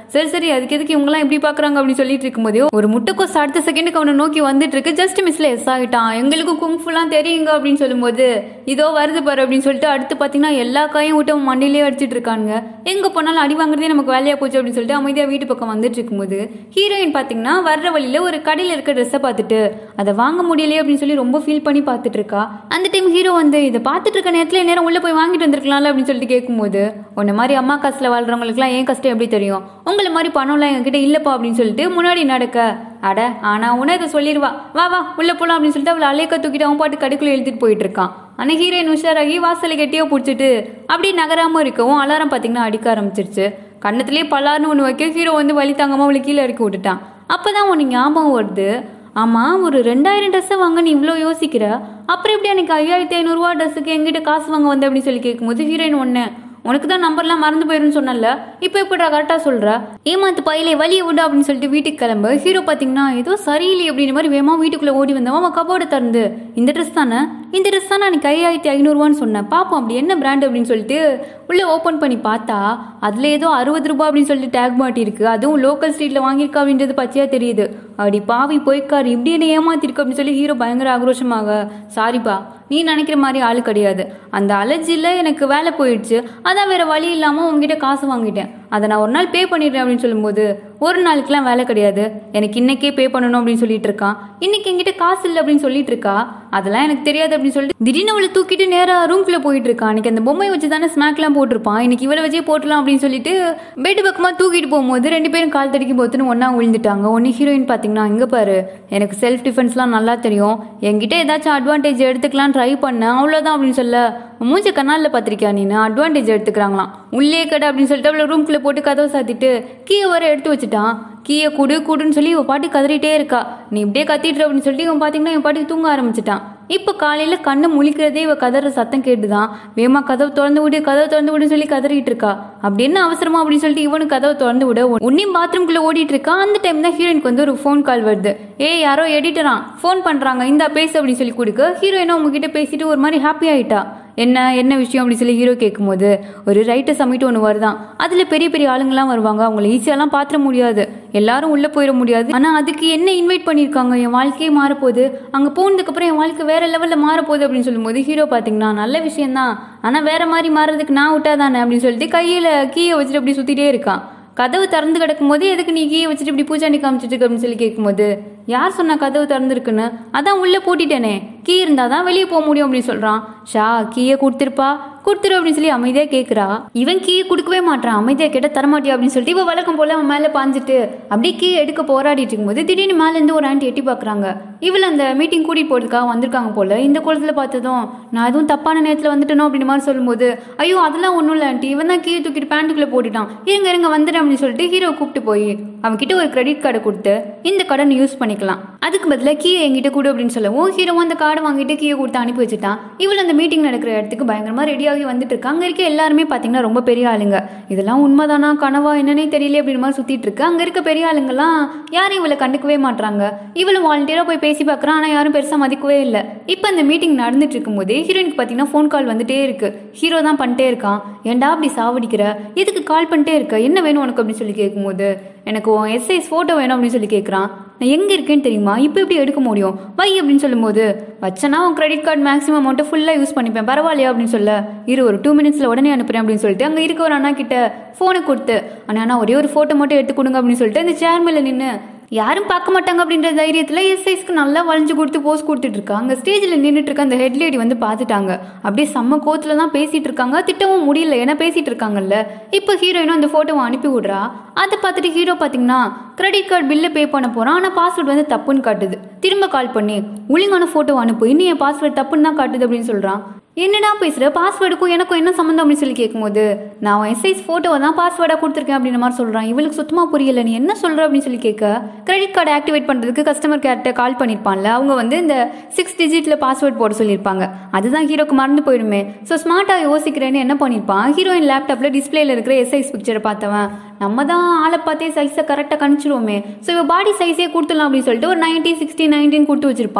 சரி சரி அதுக்கு எதுக்கு இவங்கலாம் இப்படி பாக்குறாங்க அப்படின்னு சொல்லிட்டு இருக்கும்போதே ஒரு முட்டைக்கோஸ் அடுத்த செகண்டுக்கு அவனை நோக்கி வந்துட்டு இருக்கு ஜஸ்ட் மிஸ்ல எஸ் ஆகிட்டான் எங்களுக்கு குங்ஃபுலாம் தெரியுங்க அப்படின்னு சொல்லும்போது இதோ வருது பாரு அப்படின்னு சொல்லிட்டு அடுத்து பாத்தீங்கன்னா எல்லா காயும் விட்டு அவன் மண்டிலேயே அடிச்சிட்டு இருக்காங்க எங்க போனாலும் அடி வாங்குறதே நமக்கு வேலையா போச்சு அப்படின்னு சொல்லிட்டு அமைதியா வீட்டு பக்கம் வந்துட்டு இருக்கும்போது ஹீரோயின் பாத்தீங்கன்னா வர்ற வழியில ஒரு கடையில இருக்க ட்ரெஸ்ஸை பார்த்துட்டு அதை வாங்க முடியலையே அப்படின்னு சொல்லி ரொம்ப ஃபீல் பண்ணி பார்த்துட்டு இருக்கா அந்த டைம் ஹீரோ வந்து இதை பார்த்துட்டு இருக்க நேரத்துல நேரம் உள்ள போய் வாங்கிட்டு வந்திருக்கலாம்ல அப்படின்னு சொல்லிட்டு கேட்கும்போது உன்ன மாதிரி அம்மா காசுல வாழ்றவங்களுக்குலாம் ஏன் கஷ்டம் எப்படி தெரியும் உங்களை மாதிரி பணம்லாம் என்கிட்ட இல்லப்பா அப்படின்னு சொல்லிட்டு முன்னாடி நடக்க அட ஆனா உன இதை சொல்லிடுவா வா வா உள்ள போலாம் அப்படின்னு சொல்லிட்டு அவளை அலேக்க தூக்கிட்டு அவன் பாட்டு கடைக்குள்ள எழுதிட்டு போயிட்டு இருக்கான் ஆனா ஹீரோயின் உஷாராகி வாசலை கட்டியோ பிடிச்சிட்டு அப்படியே நகராம இருக்கவும் அலாரம் பாத்தீங்கன்னா அடிக்க ஆரம்பிச்சிருச்சு கண்ணத்துலயே பலார்னு ஒன்று வைக்க ஹீரோ வந்து வலி தாங்காம அவளை கீழே இறக்கி விட்டுட்டான் அப்பதான் உனக்கு ஞாபகம் வருது ஆமா ஒரு ரெண்டாயிரம் ட்ரெஸ்ஸை வாங்க நீ இவ்வளோ யோசிக்கிற அப்புறம் எப்படி எனக்கு ஐயாயிரத்தி ஐநூறுரூவா ட்ரெஸ்ஸுக்கு எங்கிட்ட காசு வாங்க வந்த அப்படின்னு சொல்லி கேட்கும்போது ஹீரோயின் ஒன்று உனக்கு தான் நம்பர்லாம் மறந்து போயிருன்னு சொன்னல இப்போ எப்படிடா கரெக்டாக சொல்கிற ஏமாத்து பையிலே வழியை விடு அப்படின்னு சொல்லிட்டு வீட்டுக்கு கிளம்பு ஹீரோ பார்த்தீங்கன்னா ஏதோ சரியில்லை அப்படின்ற மாதிரி வேகமா வீட்டுக்குள்ளே ஓடி வந்தவன் அவன் கபோர்டை திறந்து இந்த ட்ரெஸ் தானே இந்த ட்ரெஸ் தானே எனக்கு ஐயாயிரத்தி ஐநூறுரூவான்னு சொன்னேன் பார்ப்போம் அப்படி என்ன பிராண்ட் அப்படின்னு சொல்லிட்டு உள்ளே ஓப்பன் பண்ணி பார்த்தா அதில் ஏதோ அறுபது ரூபாய் அப்படின்னு சொல்லிட்டு டேக் மாட்டிருக்கு அதுவும் லோக்கல் ஸ்ட்ரீட்டில் வாங்கியிருக்கா அப்படின்றது பச்சையாக தெரியுது அப்படி பாவி போய்க்காரு இப்படி என்ன ஏமாத்திருக்கு அப்படின்னு சொல்லி ஹீரோ பயங்கர ஆக்ரோஷமாக சாரிப்பா நீ நினைக்கிற மாதிரி ஆளு கிடையாது அந்த அலர்ஜியில் எனக்கு வேலை போயிடுச்சு அதான் வேற வழி இல்லாமல் உங்ககிட்ட காசு வாங்கிட்டேன் அதை நான் ஒரு நாள் பே பண்ணிடுறேன் அப்படின்னு சொல்லும்போது ஒரு நாளுக்குலாம் வேலை கிடையாது எனக்கு இன்னைக்கே பே பண்ணணும் அப்படின்னு சொல்லிட்டு இருக்கான் இன்னைக்கு என்கிட்ட காசு இல்லை அப்படின்னு சொல்லிட்டு இருக்கா அதெல்லாம் எனக்கு தெரியாது அப்படின்னு சொல்லிட்டு திடீர்னு அவளை தூக்கிட்டு நேராக ரூம்குள்ளே போயிட்டு இருக்கான் அன்னைக்கு அந்த பொம்மையை வச்சு தானே ஸ்நாக்லாம் போட்டிருப்பான் இன்னைக்கு இவளை வச்சே போட்டலாம் அப்படின்னு சொல்லிட்டு பெட் பக்கமாக தூக்கிட்டு போகும்போது ரெண்டு பேரும் கால் தடிக்கும் போதுன்னு ஒன்றா விழுந்துட்டாங்க ஒன்று ஹீரோயின் பார்த்தீங்கன்னா இங்கே பாரு எனக்கு செல்ஃப் டிஃபென்ஸ்லாம் நல்லா தெரியும் என்கிட்ட ஏதாச்சும் அட்வான்டேஜ் எடுத்துக்கலாம் ட்ரை பண்ணேன் அவ்வளோதான் அப்படின்னு சொல்ல மூஞ்ச கண்ணாலில் பார்த்திருக்கியா நீனு அட்வான்டேஜ் எடுத்துக்கிறாங்களாம் உள்ளே கடை அப்படின்னு சொல்லிட்டு அவளை ரூம்குள்ளே போட்டு கதவை சாத்திட்டு கீயை வர எடுத்து வச்சுட்டான் கீயை குடு குடுன்னு சொல்லி இவன் பாட்டு கதறிட்டே இருக்கா நீ இப்படியே கத்திட்டு இரு அப்படின்னு சொல்லிட்டு இவன் பார்த்தீங்கன்னா இவன் பாட்டுக்கு தூங்க ஆரம்பிச்சிட்டான் இப்போ காலையில் கண்ணு முழிக்கிறதே இவ கதற சத்தம் கேட்டுதான் வேமா கதவு திறந்து விடு கதவு திறந்து விடுன்னு சொல்லி கதறிட்டு இருக்கா அப்படி என்ன அவசரமா அப்படின்னு சொல்லிட்டு இவனு கதவை திறந்து விட உன்னையும் பாத்ரூம்குள்ளே ஓடிட்டு இருக்கா அந்த டைம் தான் ஹீரோயினுக்கு வந்து ஒரு ஃபோன் கால் வருது ஏய் யாரோ எடிட்டரா ஃபோன் பண்ணுறாங்க இந்த பேசு அப்படின்னு சொல்லி கொடுக்க ஹீரோயினும் உங்ககிட்ட பேசிட்டு ஒரு மாதிரி ஹாப்பி ஆயிட்டா என்ன என்ன விஷயம் அப்படின்னு சொல்லி ஹீரோ கேட்கும்போது ஒரு ரைட்டர் சமிட் ஒன்று வருதான் அதில் பெரிய பெரிய ஆளுங்கெல்லாம் வருவாங்க அவங்கள ஈஸியாலாம் பாத்திர முடியாது எல்லாரும் உள்ளே போயிட முடியாது ஆனால் அதுக்கு என்ன இன்வைட் பண்ணியிருக்காங்க என் வாழ்க்கையே மாறப்போகுது அங்கே போனதுக்கப்புறம் என் வாழ்க்கை வேற லெவலில் மாறப்போகுது அப்படின்னு சொல்லும்போது ஹீரோ பார்த்தீங்கன்னா நல்ல விஷயம்தான் ஆனால் வேற மாதிரி மாறுறதுக்கு நான் விட்டாதானே அப்படின்னு சொல்லிட்டு கையில் கீயை வச்சுட்டு அப்படி சுற்றிட்டே இருக்கான் கதவு திறந்து கிடக்கும் போது எதுக்கு நீ கீயை வச்சுட்டு இப்படி பூச்சாண்டி காமிச்சிட்டு இருக்க அப்படின்னு சொல்லி கேட்கும்போது யார் சொன்னா கதவு திறந்துருக்குன்னு அதான் உள்ள பூட்டிட்டேனே கீ இருந்தால் தான் வெளியே போக முடியும் அப்படின்னு சொல்கிறான் ஷா கீயை கொடுத்துருப்பா கொடுத்துரு அப்படின்னு சொல்லி அமைதியாக கேட்குறா இவன் கீயை கொடுக்கவே மாட்டான் அமைதியாக கேட்ட தரமாட்டியா அப்படின்னு சொல்லிட்டு இவன் வழக்கம் போல அவன் மேலே பாஞ்சிட்டு அப்படியே கீ எடுக்க போராடிட்டு இருக்கும்போது திடீர்னு மேலேருந்து ஒரு ஆண்டி எட்டி பார்க்குறாங்க இவள் அந்த மீட்டிங் கூட்டிகிட்டு போகிறதுக்காக வந்திருக்காங்க போல இந்த குளத்தில் பார்த்ததும் நான் எதுவும் தப்பான நேரத்தில் வந்துட்டனோ அப்படின்ற மாதிரி சொல்லும்போது ஐயோ அதெல்லாம் ஒன்றும் இல்லை ஆண்டி இவன் தான் கீழே தூக்கிட்டு பேண்ட்டுக்குள்ளே போட்டுட்டான் இருங்க இருங்க வந்துடுறேன் அப்படின்னு சொல்லிட்டு ஹீரோ கூப்பிட்டு போய் அவன்கிட்ட ஒரு கிரெடிட் கார்டை கொடுத்து இந்த கடனை யூஸ் பண்ணிக்கலாம் அதுக்கு பதிலாக கீயை என்கிட்ட கொடு அப்படின்னு சொல்லவும் ஹீரோ அந்த கார்டை வாங்கிட்டு கீயை கொடுத்து அனுப்பி வச்சுட்டான் இவள் அந்த மீட்டிங் நடக்கிற இடத்துக்கு பயங்கரமாக ரெடியாகி வந்துட்டு இருக்கா அங்கே இருக்க எல்லாருமே பார்த்தீங்கன்னா ரொம்ப பெரிய ஆளுங்க இதெல்லாம் உண்மைதானா கனவா என்னன்னே தெரியல அப்படின்ற மாதிரி சுற்றிட்டு இருக்கு அங்கே இருக்க பெரிய ஆளுங்கெல்லாம் யாரும் இவளை கண்டுக்கவே மாட்றாங்க இவளும் வாலண்டியராக போய் பேசி பார்க்குறான் ஆனால் யாரும் பெருசாக மதிக்கவே இல்லை இப்போ இந்த மீட்டிங் நடந்துட்டு இருக்கும்போது ஹீரோயினுக்கு பார்த்தீங்கன்னா ஃபோன் கால் வந்துட்டே இருக்கு ஹீரோ தான் பண்ணிட்டே இருக்கான் ஏன்டா அப்படி சாவடிக்கிற எதுக்கு கால் பண்ணிட்டே இருக்க என்ன வேணும் உனக்கு அப்படின்னு சொல்லி கேட்கும்போது எனக்கு உன் எஸ்ஐஸ் ஃபோட்டோ வேணும் அப்படின்னு சொல்லி கேட்குறான் நான் எங்கே இருக்கேன்னு தெரியுமா இப்போ எப்படி எடுக்க முடியும் வை அப்படின்னு சொல்லும்போது வச்சனா உன் கிரெடிட் கார்டு மேக்ஸிமம் அமௌண்ட்டை ஃபுல்லாக யூஸ் பண்ணிப்பேன் பரவாயில்லையா அப்படின்னு சொல்ல இரு ஒரு டூ மினிட்ஸில் உடனே அனுப்புறேன் அப்படின்னு சொல்லிட்டு அங்கே இருக்க ஒரு அண்ணா கிட்ட ஃபோனை கொடுத்து அண்ணா அண்ணா ஒரே ஒரு ஃபோட்டோ மட்டும் எடுத்து கொடுங்க அப்படின்னு சொல்லிட்டு அந்த சேர் மேலே நின்று யாரும் பார்க்க மாட்டாங்க அப்படின்ற தைரியத்தில் எஸ்ஐஸ்க்கு நல்லா வளைஞ்சு கொடுத்து போஸ் கொடுத்துட்டு இருக்கா அங்கே ஸ்டேஜில் நின்றுட்டு இருக்க அந்த ஹெட் லேடி வந்து பார்த்துட்டாங்க அப்படியே செம்ம கோத்தில் தான் பேசிட்டு இருக்காங்க திட்டவும் முடியல ஏன்னா பேசிட்டு இருக்காங்கல்ல இப்போ ஹீரோயினும் அந்த ஃபோட்டோவை அனுப்பி விடுறா அதை பார்த்துட்டு ஹீரோ பார்த்தீங்கன்னா கிரெடிட் கார்டு பில்லை பே பண்ண போகிறான் ஆனால் பாஸ்வேர்டு வந்து தப்புன்னு காட்டுது திரும்ப கால் பண்ணி ஒழுங்கான ஃபோட்டோ அனுப்பு இன்னும் என் பாஸ்வேர்டு தப்புன்னு தான் காட்டுது அப்படின்னு சொல்கிறான் என்னடா பேசுகிற பாஸ்வேர்டுக்கும் எனக்கும் என்ன சம்மந்தம் அப்படின்னு சொல்லி கேட்கும்போது நான் அவன் எஸ்ஐஸ் ஃபோட்டோவை தான் பாஸ்வேர்டாக கொடுத்துருக்கேன் அப்படின்ற மாதிரி சொல்கிறான் இவளுக்கு சுத்தமாக புரியல நீ என்ன சொல்கிற அப்படின்னு சொல்லி கேட்க கிரெடிட் கார்டு ஆக்டிவேட் பண்ணுறதுக்கு கஸ்டமர் கேர்ட்ட கால் பண்ணியிருப்பான்ல அவங்க வந்து இந்த சிக்ஸ் டிஜிட்டில் பாஸ்வேர்ட் போட சொல்லியிருப்பாங்க அதுதான் ஹீரோக்கு மறந்து போயிடுமே ஸோ ஸ்மார்ட்டாக யோசிக்கிறேன்னு என்ன பண்ணியிருப்பான் ஹீரோயின் லேப்டாப்பில் டிஸ்பிளேல இருக்கிற எஸ்ஐஸ் பிக்சரை பார்த்தவன் நம்ம தான் ஆளை பார்த்தே சைஸை கரெக்டாக கணிச்சிருவோமே ஸோ இவ பாடி சைஸே கொடுத்துடலாம் அப்படின்னு சொல்லிட்டு ஒரு நைன்டி சிக்ஸ்டி நைன்டீன் கொடுத்து வச்சிருப்பான்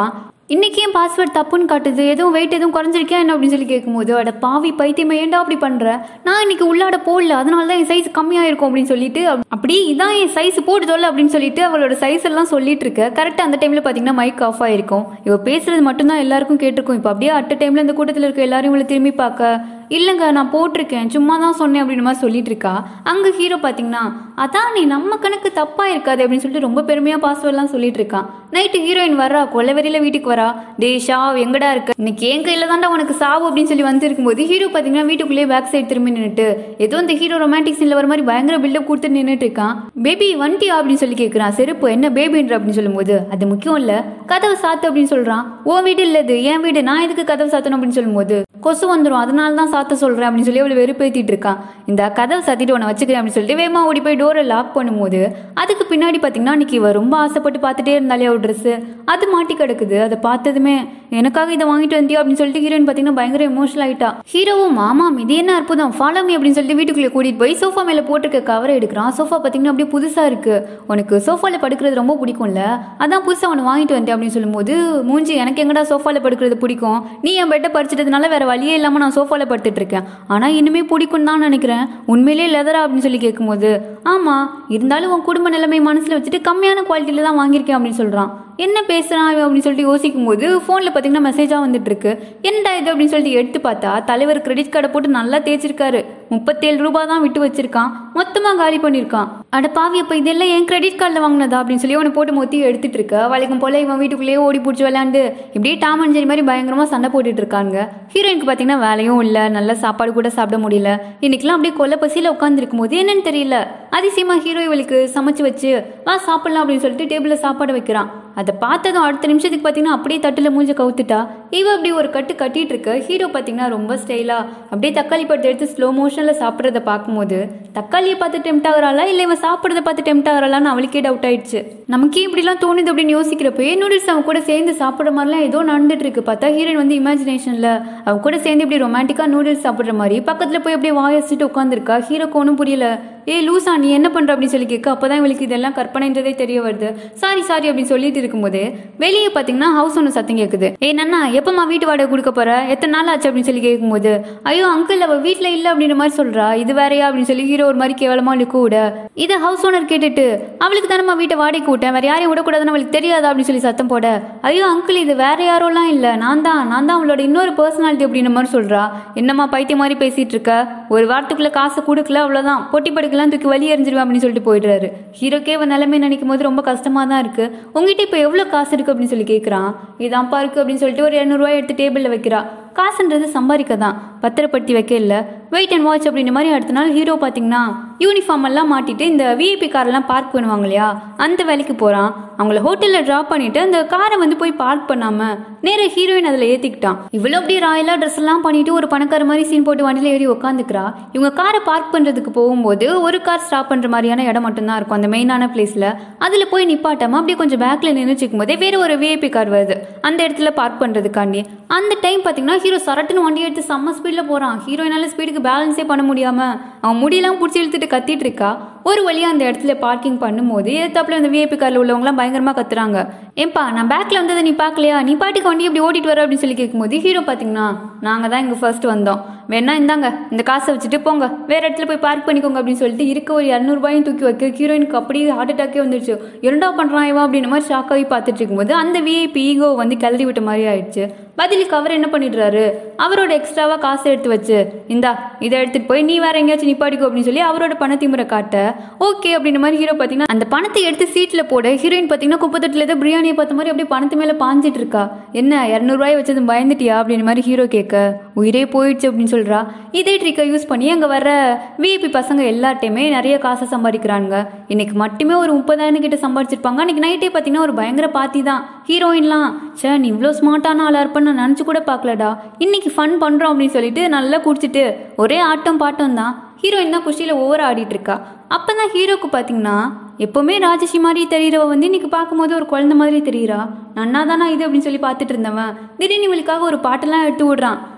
இன்னைக்கு என் பாஸ்வேர்ட் தப்புன்னு காட்டுது எதுவும் வெயிட் எதுவும் குறைஞ்சிருக்கா என்ன அப்படின்னு சொல்லி கேட்கும்போது அட பாவி பைத்தியமே ஏன்டா அப்படி பண்ற நான் இன்னைக்கு உள்ளாட போடல அதனால தான் என் சைஸ் கம்மியாக இருக்கும் அப்படின்னு சொல்லிட்டு அப்- அப்படி இதான் என் சைஸ் போட்டு சொல்ல அப்படின்னு சொல்லிட்டு அவளோட சைஸ் எல்லாம் சொல்லிட்டு இருக்க கரெக்டாக அந்த டைம்ல பார்த்தீங்கன்னா மைக் ஆஃப் ஆயிருக்கும் இவ பேசுறது மட்டும்தான் எல்லாருக்கும் கேட்டிருக்கும் இப்போ அப்படியே அட்ட டைம்ல இந்த கூட்டத்தில் இருக்க எல்லாரும் இவளை திரும்பி பார்க்க இல்லைங்க நான் போட்டிருக்கேன் சும்மா தான் சொன்னேன் அப்படின்னு மாதிரி சொல்லிட்டு இருக்கா அங்கே ஹீரோ பார்த்தீங்கன்னா அதான் நீ நம்ம கணக்கு தப்பாக இருக்காது அப்படின்னு சொல்லிட்டு ரொம்ப பெருமையாக பாஸ்வேர்ட்லாம் சொல்லிட்டு இருக்கான் நைட்டு ஹீரோயின் வர்றா கொல்லவெறியில வீட்டுக்கு வரா டேஷா எங்கடா இருக்க இன்னைக்கு என் கையில தான்டா உனக்கு சாவு அப்படின்னு சொல்லி வந்து இருக்கும்போது ஹீரோ பார்த்தீங்கன்னா வீட்டுக்குள்ளேயே பேக் சைடு திரும்பி நின்னுட்டு ஏதோ இந்த ஹீரோ ரொமான்டிக் சீன்ல வர மாதிரி பயங்கர பில்டப் கொடுத்து நின்னுட்டு இருக்கான் பேபி வண்டியா அப்படின்னு சொல்லி கேட்குறான் செருப்பு என்ன பேபின்ற அப்படின்னு சொல்லும்போது அது முக்கியம் இல்ல கதவை சாத்து அப்படின்னு சொல்றான் உன் வீடு இல்ல இது என் வீடு நான் எதுக்கு கதவை சாத்தணும் அப்படின்னு சொல்லும்போது கொசு வந்துடும் அதனால தான் சாத்த சொல்றேன் அப்படின்னு சொல்லி அவளை வெறுப்பேத்திட்டு இருக்கான் இந்த கதவை சாத்திட்டு உன்னை வச்சுக்கிறேன் அப்படின்னு சொல்லிட்டு வேமா ஓடி போய் டோரை லாக் பண்ணும்போது அதுக்கு பின்னாடி பார்த்தீங்கன்னா அன்னைக்கு இவ ரொம்ப ஆசைப்பட்டு பார்த்துட்டே இருந்தாலே அவள் ட்ரெஸ் அது மாட்டி கிடக்குது அதை பார்த்ததுமே எனக்காக இதை வாங்கிட்டு வந்தியோ அப்படின்னு சொல்லிட்டு ஹீரோயின் பார்த்தீங்கன்னா பயங்கர எமோஷனல் ஆயிட்டா ஹீரோவும் மாமாம் இது என்ன அற்புதம் ஃபாலோ மீ அப்படின்னு சொல்லிட்டு வீட்டுக்குள்ளே கூட்டிட்டு போய் சோஃபா மேலே போட்டிருக்க கவரை எடுக்கிறான் சோஃபா பார்த்தீங்கன்னா அப்படியே புதுசாக இருக்கு உனக்கு சோஃபாவில் படுக்கிறது ரொம்ப பிடிக்கும்ல அதான் புதுசாக ஒன்று வாங்கிட்டு வந்தேன் அப்படின்னு சொல்லும்போது மூஞ்சி எனக்கு எங்கடா சோஃபாவில் படுக்கிறது பிடிக்கும் நீ என் பெட்டை பறிச்சிட்டதுனால வேற வழியே இல்லாமல் நான் சோஃபாவில் படுத்துட்டு இருக்கேன் ஆனால் இனிமே பிடிக்கும்னு தான் நினைக்கிறேன் உண்மையிலே லெதரா அப்படின்னு சொல்லி கேட்கும்போது ஆமாம் இருந்தாலும் உன் குடும்ப நிலைமை மனசில் வச்சுட்டு கம்மியான குவாலிட்டியில் தான் வாங்கியிருக்கேன் அப்படின்னு சொல்கிறான் என்ன பேசுறான் இவன் அப்படின்னு சொல்லிட்டு யோசிக்கும் போது ஃபோனில் பார்த்தீங்கன்னா மெசேஜாக வந்துட்டு இருக்கு என்னடா இது அப்படின்னு சொல்லிட்டு எடுத்து பார்த்தா தலைவர் கிரெடிட் கார்டை போட்டு நல்லா தேய்ச்சிருக்காரு முப்பத்தேழு ரூபாய் தான் விட்டு வச்சிருக்கான் மொத்தமாக காலி பண்ணியிருக்கான் அட பாவி அப்போ இதெல்லாம் என் கிரெடிட் கார்டில் வாங்கினதா அப்படின்னு சொல்லி அவனை போட்டு மொத்தி எடுத்துட்டு இருக்க வழக்கம் போல இவன் வீட்டுக்குள்ளேயே ஓடி பிடிச்சி விளையாண்டு இப்படியே டாம் அண்ட் ஜெரி மாதிரி பயங்கரமாக சண்டை போட்டுட்டு இருக்காங்க ஹீரோயினுக்கு பார்த்தீங்கன்னா வேலையும் இல்லை நல்ல சாப்பாடு கூட சாப்பிட முடியல இன்னைக்கெல்லாம் அப்படியே கொல்ல பசியில் உட்காந்துருக்கும் போது என்னன்னு தெரியல அதிசயமா ஹீரோ இவளுக்கு சமைச்சு வச்சு வா சாப்பிடலாம் அப்படின்னு சொல்லிட்டு டேபிளில் சாப்பாடு வைக்கிறான் அதை பார்த்ததும் அடுத்த நிமிஷத்துக்கு பார்த்தீங்கன்னா அப்படியே தட்டில் மூஞ்ச கவுத்துட்டா இவ அப்படி ஒரு கட்டு கட்டிட்டு இருக்க ஹீரோ பார்த்தீங்கன்னா ரொம்ப ஸ்டைலா அப்படியே தக்காளி பழத்தை எடுத்து ஸ்லோ மோஷனில் சாப்பிட்றத பார்க்கும்போது தக்காளியை பார்த்து டெம்ட் ஆகுறாளா இல்லை இவன் சாப்பிட்றத பார்த்து டெம்ட் ஆகுறாளான்னு அவளுக்கே டவுட் ஆயிடுச்சு நமக்கே இப்படிலாம் தோணுது அப்படின்னு யோசிக்கிறப்ப நூடுல்ஸ் அவன் கூட சேர்ந்து சாப்பிட்ற மாதிரிலாம் ஏதோ நடந்துட்டு இருக்கு பார்த்தா ஹீரோயின் வந்து இமேஜினேஷனில் அவன் கூட சேர்ந்து இப்படி ரொமான்டிக்காக நூடுல்ஸ் சாப்பிட்ற மாதிரி பக்கத்தில் போய் அப்படியே வாய் வச்சுட்டு உட்காந்துருக்கா ஹீரோக்கு ஒன்றும் புரியல ஏய் லூசா நீ என்ன பண்ற அப்படின்னு சொல்லி கேட்க அப்பதான் இவளுக்கு இதெல்லாம் கற்பனைன்றதே தெரிய வருது சாரி சாரி அப்படின்னு சொல்லிட்டு இருக்கும்போது வெளியே பாத்தீங்கன்னா ஹவுஸ் ஒன்று சத்தம் கேக்குது ஏய் நன்னா எப்பமா வீட்டு வாடகை கொடுக்க போற எத்தனை நாள் ஆச்சு அப்படின்னு சொல்லி கேட்கும்போது ஐயோ அங்கிள் அவ வீட்ல இல்ல அப்படின்ற மாதிரி சொல்றா இது வேறயா அப்படின்னு சொல்லி ஹீரோ ஒரு மாதிரி கேவலமா லுக்கு விட இதை ஹவுஸ் ஓனர் கேட்டுட்டு அவளுக்கு தானம்மா வீட்டை வாடகைக்கு விட்டேன் வேற யாரையும் விடக்கூடாதுன்னு அவளுக்கு தெரியாதா அப்படின்னு சொல்லி சத்தம் போட ஐயோ அங்கிள் இது வேற யாரோலாம் இல்ல நான் தான் நான் தான் அவளோட இன்னொரு பர்சனாலிட்டி அப்படின்ற மாதிரி சொல்றா என்னம்மா பைத்தியம் மாதிரி பேசிட்டு இருக்க ஒரு வாரத்துக்குள்ள காசு கொடுக்கல அவ்வளவுதான் பொட்டி படுக்கலாம் தூக்கி வழி எறிஞ்சிருவேன் அப்படின்னு சொல்லிட்டு போயிடுறாரு ஹீரோக்கே அவன் நிலைமை நினைக்கும் போது ரொம்ப கஷ்டமா தான் இருக்கு உங்ககிட்ட இப்போ எவ்வளோ காசு இருக்கு அப்படின்னு சொல்லி கேட்குறான் இதான்ப்பா இருக்கு அப்படின்னு சொல்லிட்டு ஒரு இரநூறுவாய் எடுத்து டேபிளில் வைக்கிறா காசுன்றது சம்பாதிக்க தான் பத்திரப்படுத்தி வைக்க இல்லை வெயிட் அண்ட் வாட்ச் அப்படின்ற மாதிரி அடுத்த நாள் ஹீரோ பார்த்தீங்கன்னா யூனிஃபார்ம் எல்லாம் மாட்டிட்டு இந்த விஐபி கார்லாம் பார்க் பண்ணுவாங்க இல்லையா அந்த வேலைக்கு போகிறான் அவங்கள ஹோட்டலில் ட்ராப் பண்ணிட்டு அந்த காரை வந்து போய் பார்க் பண்ணாம நேரா ஹீரோயின் அதில் ஏற்றிக்கிட்டான் இவ்வளோ அப்படியே ராயலாக ட்ரெஸ் எல்லாம் பண்ணிட்டு ஒரு பணக்கார மாதிரி சீன் போட்டு வண்டியில் ஏறி உட்காந்துக்கிறா இவங்க காரை பார்க் பண்ணுறதுக்கு போகும்போது ஒரு கார் ஸ்டாப் பண்ணுற மாதிரியான இடம் மட்டும்தான் இருக்கும் அந்த மெயினான பிளேஸில் அதில் போய் நிப்பாட்டாம அப்படியே கொஞ்சம் பேக்கில் நின்றுச்சிக்கும் போதே வேற ஒரு விஐபி கார் வருது அந்த இடத்துல பார்க் பண்ணுறதுக்காண்டி அந்த டைம் பார்த்தீங்கன்னா ஹீரோ சரட்டுன்னு வண்டி எடுத்து செம்ம ஸ்பீடில் போகிறான் ஹீரோயினால ஸ்பீடுக்கு பேலன்ஸே பண்ண முடியாமல் அவன் முடியெல்லாம் பிடிச்சி இழுத்துட்டு கத்திட்டு இருக்கா ஒரு வழியாக அந்த இடத்துல பார்க்கிங் பண்ணும்போது ஏத்தாப்புல அந்த விஐபி காரில் உள்ளவங்களாம் பயங்கரமாக கத்துறாங்க ஏன்பா நான் பேக்கில் வந்ததை நீ பார்க்கலையா நீ பாட்டுக்கு வண்டி இப்படி ஓட்டிட்டு வர அப்படின்னு சொல்லி கேட்கும்போது ஹீரோ பார்த்தீங்கன்னா நாங்கள் தான் இங்கே ஃபர்ஸ்ட் வந்தோம் வேணா இந்தாங்க இந்த காசை வச்சுட்டு போங்க வேற இடத்துல போய் பார்க் பண்ணிக்கோங்க அப்படின்னு சொல்லிட்டு இருக்க ஒரு இரநூறுபாயும் தூக்கி வைக்க ஹீரோயினுக்கு அப்படியே ஹார்ட் அட்டாக்கே வந்துருச்சு இரண்டா பண்ணுறான் இவன் அப்படின்ற மாதிரி ஷாக்காகி பார்த்துட்டு இருக்கும்போது அந்த விஐபி ஈகோ வந்து கிளறி விட்ட மாதிரி ஆயிடுச்சு பதிலுக்கு அவர் என்ன பண்ணிடுறாரு அவரோட எக்ஸ்ட்ராவா காசை எடுத்து வச்சு இந்தா இதை எடுத்துட்டு போய் நீ வேற எங்கேயாச்சும் நிப்பாடிக்கோ அப்படின்னு சொல்லி அவரோட பணத்திமுறை காட்ட ஓகே அப்படின்ற மாதிரி ஹீரோ பார்த்தீங்கன்னா அந்த பணத்தை எடுத்து சீட்ல போட ஹீரோயின் பார்த்தீங்கன்னா குப்பத்தட்டுல ஏதோ பிரியாணியை பார்த்த மாதிரி அப்படியே பணத்து மேல பாஞ்சிட்டு இருக்கா என்ன இரநூறுவாய் வச்சது பயந்துட்டியா அப்படின்ற மாதிரி ஹீரோ கேட்க உயிரே போயிடுச்சு அப்படின்னு சொல்றா இதே ட்ரிக்கை யூஸ் பண்ணி அங்கே வர விஐபி பசங்க எல்லார்ட்டையுமே நிறைய காசை சம்பாதிக்கிறாங்க இன்னைக்கு மட்டுமே ஒரு முப்பதாயிரம் கிட்ட சம்பாதிச்சிருப்பாங்க அன்னைக்கு நைட்டே பார்த்தீங்கன்னா ஒரு பயங்கர பார்ட்டி தான் ஹீரோயின்லாம் சே நீ இவ்வளோ ஸ்மார்ட்டான ஆளாக இருப்பேன்னு நான் நினச்சி கூட பார்க்கலடா இன்னைக்கு ஃபன் பண்ணுறோம் அப்படின்னு சொல்லிட்டு நல்லா குடிச்சிட்டு ஒரே ஆட்டம் பாட்டம் தான் ஹீரோயின் தான் குஷியில் ஓவர் ஆடிட்டு இருக்கா அப்போ தான் ஹீரோக்கு பார்த்தீங்கன்னா எப்போவுமே ராஜஸ்ரீ மாதிரி தெரிகிறவ வந்து இன்னைக்கு பார்க்கும்போது ஒரு குழந்தை மாதிரி தெரியுறா நன்னா தானா இது அப்படின்னு சொல்லி பார்த்துட்டு இருந்தவன் திடீர்னு இவளுக்காக ஒரு பாட்டெல்லாம் எடுத்து விடுறான்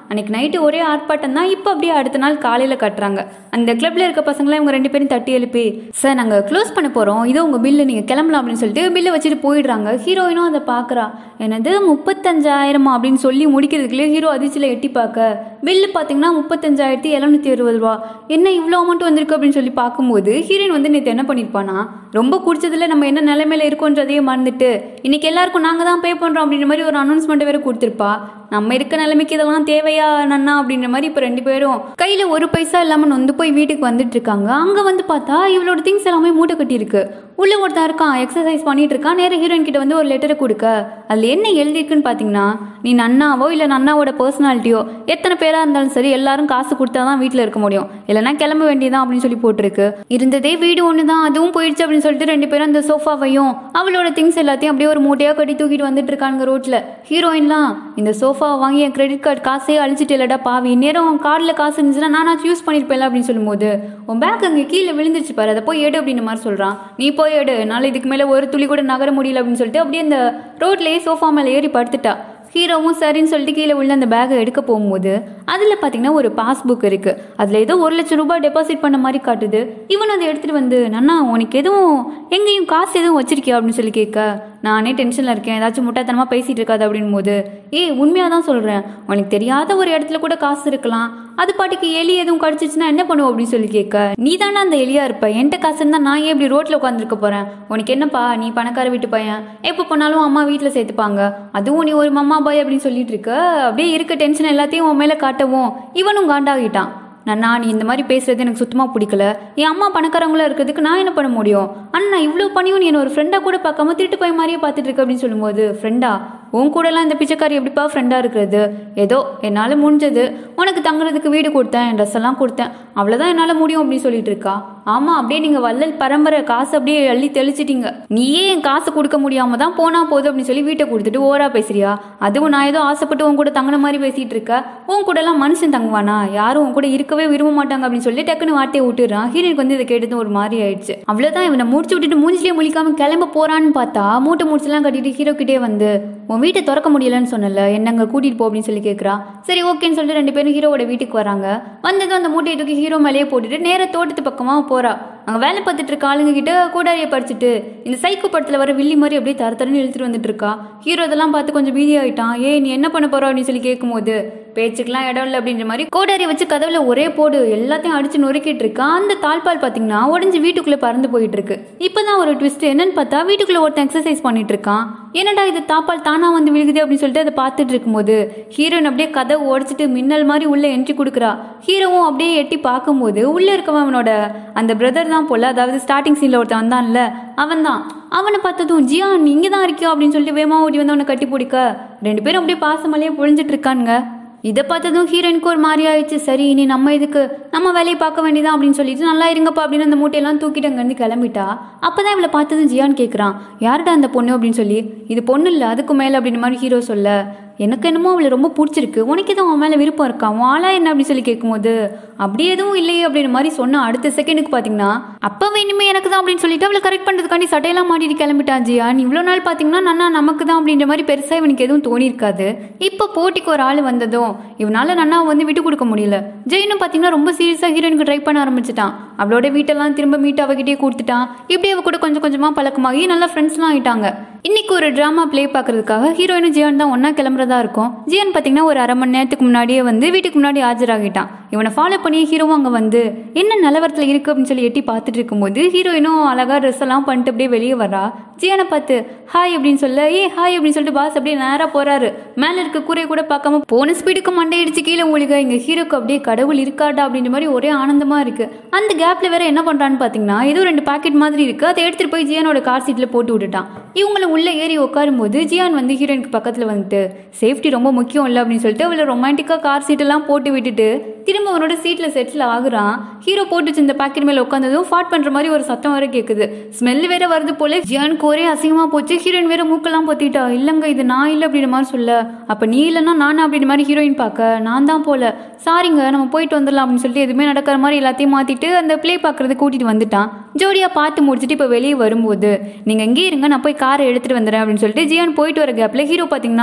அன்னைக்கு நைட்டு ஒரே ஆர்ப்பாட்டம் தான் இப்போ அப்படியே அடுத்த நாள் காலையில் கட்டுறாங்க அந்த கிளப்ல இருக்க பசங்களாம் இவங்க ரெண்டு பேரும் தட்டி எழுப்பி சார் நாங்கள் க்ளோஸ் பண்ண போகிறோம் இதோ உங்கள் பில்லு நீங்கள் கிளம்பலாம் அப்படின்னு சொல்லிட்டு பில்லை வச்சுட்டு போயிடுறாங்க ஹீரோயினும் அதை பார்க்குறா என்னது முப்பத்தஞ்சாயிரமா அப்படின்னு சொல்லி முடிக்கிறதுக்குள்ளே ஹீரோ அதிர்ச்சியில் எட்டி பார்க்க பில்லு பார்த்தீங்கன்னா முப்பத்தஞ்சாயிரத்தி எழுநூத்தி அறுபது ரூபா என்ன இவ்வளோ அமௌண்ட் வந்திருக்கு அப்படின்னு சொல்லி பார்க்கும்போது ஹீரோயின் வந்து நேற்று என்ன பண்ணியிருப்பானா ரொம்ப குடிச்சதுல நம்ம என்ன நிலைமையில இருக்கோன்றதையே மறந்துட்டு இன்னைக்கு எல்லாருக்கும் நாங்கள் தான் பே பண்ணுறோம் அப்படின்ற மாதிரி ஒரு அனௌன்ஸ்மெண்ட் வேற கொடுத்துருப்பா நம்ம இருக்க நிலைமைக்கு இதெல்லாம் தேவையா நன்னா அப்படின்ற மாதிரி இப்போ ரெண்டு பேரும் கையில் ஒரு பைசா இல்லாமல் நொந்து போய் வீட்டுக்கு வந்துட்டு இருக்காங்க அங்கே வந்து பார்த்தா இவளோட திங்ஸ் எல்லாமே மூட்டை கட்டியிருக்கு உள்ள ஒருத்தன் இருக்கான் எக்ஸசைஸ் பண்ணிட்டு இருக்கான் நேர ஹீரோயின் கிட்ட வந்து ஒரு லெட்டரை கொடுக்க அதில் என்ன எழுதிருக்குன்னு பார்த்தீங்கன்னா நீ நன்னாவோ இல்லை நன்னாவோட பர்சனாலிட்டியோ எத்தனை பேராக இருந்தாலும் சரி எல்லாரும் காசு கொடுத்தா தான் வீட்டில் இருக்க முடியும் இல்லைன்னா கிளம்ப வேண்டியதான் அப்படின்னு சொல்லி போட்டிருக்கு இருந்ததே வீடு ஒன்று தான் அதுவும் போயிடுச்சு அப்படின்னு சொல்லிட்டு ரெண்டு பேரும் அந்த சோஃபாவையும் அவளோட திங்ஸ் எல்லாத்தையும் அப்படியே ஒரு மூட்டையாக கட்டி தூக்கிட்டு வந்துட்டு இருக்காங்க ரோட்டில் ஹீரோயின்லாம் இந்த சோஃபாவை வாங்கி என் கிரெடிட் கார்டு காசே அழிச்சிட்டு இல்லடா பாவி நேரம் கார்டில் காசு இருந்துச்சுன்னா நானாச்சும் யூஸ் பண்ணியிருப்பேன் அப்படின்னு சொல்லும்போது உன் பேக் அங்கே கீழே விழுந்துருச்சு பாரு அதை போய் எடு அப்படின்ற மாதிரி சொல்கிறான் நீ போய் எடு என்னால் இதுக்கு மேலே ஒரு துளி கூட நகர முடியல அப்படின்னு சொல்லிட்டு அப்படியே அந்த ரோட்லேயே சோஃபா மேலே ஏறி படுத்துட்டா ஹீரோவும் சரின்னு சொல்லிட்டு கீழே உள்ள அந்த பேக்கை எடுக்க போகும்போது அதில் பார்த்தீங்கன்னா ஒரு பாஸ்புக் இருக்குது அதில் ஏதோ ஒரு லட்சம் ரூபாய் டெபாசிட் பண்ண மாதிரி காட்டுது இவன் அதை எடுத்துகிட்டு வந்து நன்னா உனக்கு எதுவும் எங்கேயும் காசு எதுவும் வச்சிருக்கியா அப்படின்னு சொல்லி கேட்க நானே டென்ஷனில் இருக்கேன் ஏதாச்சும் முட்டாத்தனமாக பேசிகிட்டு இருக்காது அப்படின் போது ஏய் உண்மையாக தான் சொல்கிறேன் உனக்கு தெரியாத ஒரு இடத்துல கூட காசு இருக்கலாம் அது பாட்டுக்கு எலி எதுவும் கடிச்சிச்சுன்னா என்ன பண்ணுவோம் அப்படின்னு சொல்லி கேட்க நீ தானே அந்த எலியா இருப்ப என்கிட்ட காசு இருந்தால் நான் ஏன் இப்படி ரோட்டில் உட்காந்துருக்க போகிறேன் உனக்கு என்னப்பா நீ பணக்கார வீட்டு பையன் எப்போ போனாலும் அம்மா வீட்டில் சேர்த்துப்பாங்க அதுவும் நீ ஒரு மம்மா பாய் அப்படின்னு சொல்லிட்டு இருக்க அப்படியே இருக்க டென்ஷன் எல்லாத்தையும் உன் மேலே காட்டவும் இவனும் காண்டாகிட்டான் நன்னா நீ இந்த மாதிரி பேசுறது எனக்கு சுத்தமாக பிடிக்கல என் அம்மா பணக்காரங்களா இருக்கிறதுக்கு நான் என்ன பண்ண முடியும் அண்ணா இவ்வளோ பண்ணியும் நீ என்ன ஒரு ஃப்ரெண்டாக கூட பார்க்காம திருட்டு போய் மாதிரியே பார்த்துட்டு இருக்க அப்படின்னு சொல்லும்போது ஃப்ரெண்டா உன் கூடலாம் இந்த பிச்சைக்காரி எப்படிப்பா ஃப்ரெண்டாக இருக்கிறது ஏதோ என்னால் முடிஞ்சது உனக்கு தங்குறதுக்கு வீடு கொடுத்தேன் என் ட்ரெஸ் எல்லாம் கொடுத்தேன் அவ்வளோதான் என்னால் முடியும் அப்படின்னு சொல்லிட்டு இருக்கா ஆமாம் அப்படியே நீங்கள் வள்ளல் பரம்பரை காசு அப்படியே அள்ளி தெளிச்சிட்டீங்க நீயே என் காசு கொடுக்க முடியாம தான் போனா போதும் அப்படின்னு சொல்லி வீட்டை கொடுத்துட்டு ஓரா பேசுறியா அதுவும் நான் ஏதோ ஆசைப்பட்டு உன் கூட தங்கின மாதிரி பேசிட்டு இருக்க உன் கூட எல்லாம் மனுஷன் தங்குவானா யாரும் உன் கூட இருக்கவே விரும்ப மாட்டாங்க அப்படின்னு சொல்லி டக்குன்னு வார்த்தையை விட்டுறான் ஹீரோனுக்கு வந்து இதை கேட்டது ஒரு மாதிரி ஆயிடுச்சு அவ்வளோதான் இவனை முடிச்சு விட்டுட்டு மூஞ்சிலே முழிக்காம கிளம்ப போறான்னு பார்த்தா மூட்டை முடிச்செல்லாம் கட்டிட்டு ஹீரோ கிட்டே வந்து உன் வீட்டை திறக்க முடியலன்னு சொன்னல என்னங்க கூட்டிட்டு போ அப்படின்னு சொல்லி கேட்குறா சரி ஓகேன்னு சொல்லிட்டு ரெண்டு பேரும் ஹீரோவோட வீட்டுக்கு வராங்க வந்ததும் அந்த மூட்டையை தூக்கி ஹீரோ மேலேயே போட்டுட்டு நேர தோட்டத்து பக்கமாக போறா அங்கே வேலை பார்த்துட்டு இருக்க ஆளுங்க கிட்ட கூடாரியை படிச்சுட்டு இந்த சைக்கோ படத்தில் வர வில்லி மாதிரி அப்படியே தர தரன்னு இழுத்துட்டு வந்துட்டு இருக்கா ஹீரோ இதெல்லாம் பார்த்து கொஞ்சம் பீதி ஆயிட்டான் ஏய் நீ என்ன பண்ண போற அப்படின்னு சொல்லி கேட்கும்போது பேச்சுக்கெல்லாம் இடம் இல்லை அப்படின்ற மாதிரி கோடாரியை வச்சு கதவுல ஒரே போடு எல்லாத்தையும் அடிச்சு நொறுக்கிட்டு இருக்கா அந்த தாழ்பால் பார்த்தீங்கன்னா உடஞ்சி வீட்டுக்குள்ளே பறந்து போயிட்டு இருக்கு இப்போதான் ஒரு ட்விஸ்ட் என்னன்னு பார்த்தா வீட்டுக்குள்ள ஒருத்தன் எக்ஸசைஸ் பண்ணிட்டு இருக்கான் என்னடா இது தாப்பால் தானா வந்து விழுகுது அப்படின்னு சொல்லிட்டு அதை பார்த்துட்டு இருக்கும்போது ஹீரோயின் அப்படியே கதவை உடச்சிட்டு மின்னல் மாதிரி உள்ள என்ட்ரி கொடுக்குறா ஹீரோவும் அப்படியே எட்டி பார்க்கும்போது உள்ள இருக்கவன் அவனோட அந்த பிரதர் தான் போல அதாவது ஸ்டார்டிங் சீன்ல ஒருத்தன் வந்தான்ல அவன் தான் அவனை பார்த்ததும் ஜியா நீ இங்கே தான் இருக்கியா அப்படின்னு சொல்லிட்டு வேமா ஓடி வந்து அவனை கட்டி பிடிக்க ரெண்டு பேரும் அப்படியே பாசமலையே பொழிஞ்சிட்டு இருக்கானுங்க இதை பார்த்ததும் ஹீரோயினுக்கு ஒரு மாதிரி ஆயிடுச்சு சரி இனி நம்ம இதுக்கு நம்ம வேலையை பார்க்க வேண்டியதான் அப்படின்னு சொல்லிட்டு நல்லா இருங்கப்பா அப்படின்னு அந்த மூட்டையெல்லாம் தூக்கிட்டு அங்கேருந்து கிளம்பிட்டா அப்பதான் இவளை பார்த்ததும் ஜியான் கேட்குறான் யார்டா அந்த பொண்ணு அப்படின்னு சொல்லி இது பொண்ணு இல்லை அதுக்கு மேலே அப்படின்ற மாதிரி ஹீரோ சொல்ல எனக்கு என்னமோ அவளை ரொம்ப பிடிச்சிருக்கு உனக்கு எதுவும் அவன் மேலே விருப்பம் இருக்கா உன் ஆளா என்ன அப்படின்னு சொல்லி கேட்கும்போது அப்படி எதுவும் இல்லையே அப்படின்ற மாதிரி சொன்ன அடுத்த செகண்டுக்கு பார்த்தீங்கன்னா அப்போ இனிமே எனக்கு தான் அப்படின்னு சொல்லிட்டு அவளை கரெக்ட் பண்ணுறதுக்காண்டி சட்டையெல்லாம் மாட்டிட்டு கிளம்பிட்டான் ஜியான் இவ்வளோ நாள் பார்த்தீங்கன்னா நன்னா நமக்கு தான் அப்படின்ற மாதிரி பெருசாக இவனுக்கு எதுவும் தோணியிருக்காது இப்போ போட்டிக்கு ஒரு ஆள் வந்ததும் இவனால நன்னா வந்து விட்டு கொடுக்க முடியல ஜெயினும் பார்த்தீங்கன்னா ரொம்ப சீரியஸாக ஹீரோயினுக்கு ட்ரை பண்ண ஆரம்பிச்சிட்டான் அவளோட வீட்டெல்லாம் திரும்ப மீட் அவகிட்டே கொடுத்துட்டான் இப்படி அவ கூட கொஞ்சம் கொஞ்சமாக பழக்கமாகி நல்லா ஃப்ரெண்ட்ஸ்லாம் ஆயிட்டாங்க இன்னைக்கு ஒரு ட்ராமா ப்ளே பார்க்கறதுக்காக ஹீரோயினும் ஜியான் தான் ஒன்றா கிளம்புறதா இருக்கும் ஜியான் பார்த்தீங்கன்னா ஒரு அரை மணி நேரத்துக்கு முன்னாடியே வந்து வீட்டுக்கு முன்னாடி ஆஜராகிட்டான் இவனை ஃபாலோ பண்ணி ஹீரோவும் அங்கே வந்து என்ன நிலவரத்தில் இருக்கு அப்படின்னு சொல்லி எட்டி பார்த்துட்டு இருக்கும்போது ஹீரோயினும் அழகாக ட்ரெஸ் எல்லாம் பண்ணிட்டு அப்படியே வெளியே வரா ஜியானை பார்த்து ஹாய் அப்படின்னு சொல்ல ஏ ஹாய் அப்படின்னு சொல்லிட்டு பாஸ் அப்படியே நேராக போறாரு மேலே இருக்க கூரையை கூட பார்க்காம போன ஸ்பீடுக்கு மண்டை இடிச்சு கீழே ஒழுக இங்கே ஹீரோக்கு அப்படியே கடவுள் இருக்காடா அப்படின்ற மாதிரி ஒரே ஆனந்தமாக இருக்கு அந்த கேப்ல வேற என்ன பண்றான்னு பார்த்தீங்கன்னா ஏதோ ரெண்டு பாக்கெட் மாதிரி இருக்கு அதை எடுத்துட்டு போய் ஜியானோட கார் சீட்டில் போட்டு விட்டுட்டான் இவங்களும் உள்ள ஏறி உட்காரும்போது ஜியான் வந்து ஹீரோயினுக்கு பக்கத்தில் வந்துட்டு சேஃப்டி ரொம்ப முக்கியம் இல்லை அப்படின்னு சொல்லிட்டு அவளை ரொமான்டிக்காக கார் சீட்டெல்லாம் போட்டு விட்டுட்டு திரும்ப அவனோட சீட்டில் செட்டில் ஆகுறான் ஹீரோ போட்டு வச்சிருந்த பாக்கெட் மேலே உட்காந்ததும் ஃபாட் பண்ணுற மாதிரி ஒரு சத்தம் வர கேட்குது ஸ்மெல் வேற வருது போல ஜியானுக்கு ஒரே அசிங்கமாக போச்சு ஹீரோயின் வேற மூக்கெல்லாம் பொத்திட்டா இல்லைங்க இது நான் இல்லை அப்படின்ற மாதிரி சொல்ல அப்போ நீ இல்லைன்னா நான் அப்படின்ற மாதிரி ஹீரோயின் பார்க்க நான் தான் போல சாரிங்க நம்ம போயிட்டு வந்துடலாம் அப்படின்னு சொல்லிட்டு எதுவுமே நடக்கிற மாதிரி எல்லாத்தையும் மாற்றிட்டு அந்த ப்ளே பார்க்குறது கூட்டிகிட்டு வந்துட்டான் ஜோடியாக பார்த்து முடிச்சுட்டு இப்போ வெளியே வரும்போது நீங்கள் இங்கே இருங்க நான் போய் காரை எடுத்துகிட்டு வந்துடுறேன் அப்படின்னு சொல்லிட்டு ஜியான் போயிட்டு வர கேப்பில் ஹீரோ பார்த்தீங்கன்னா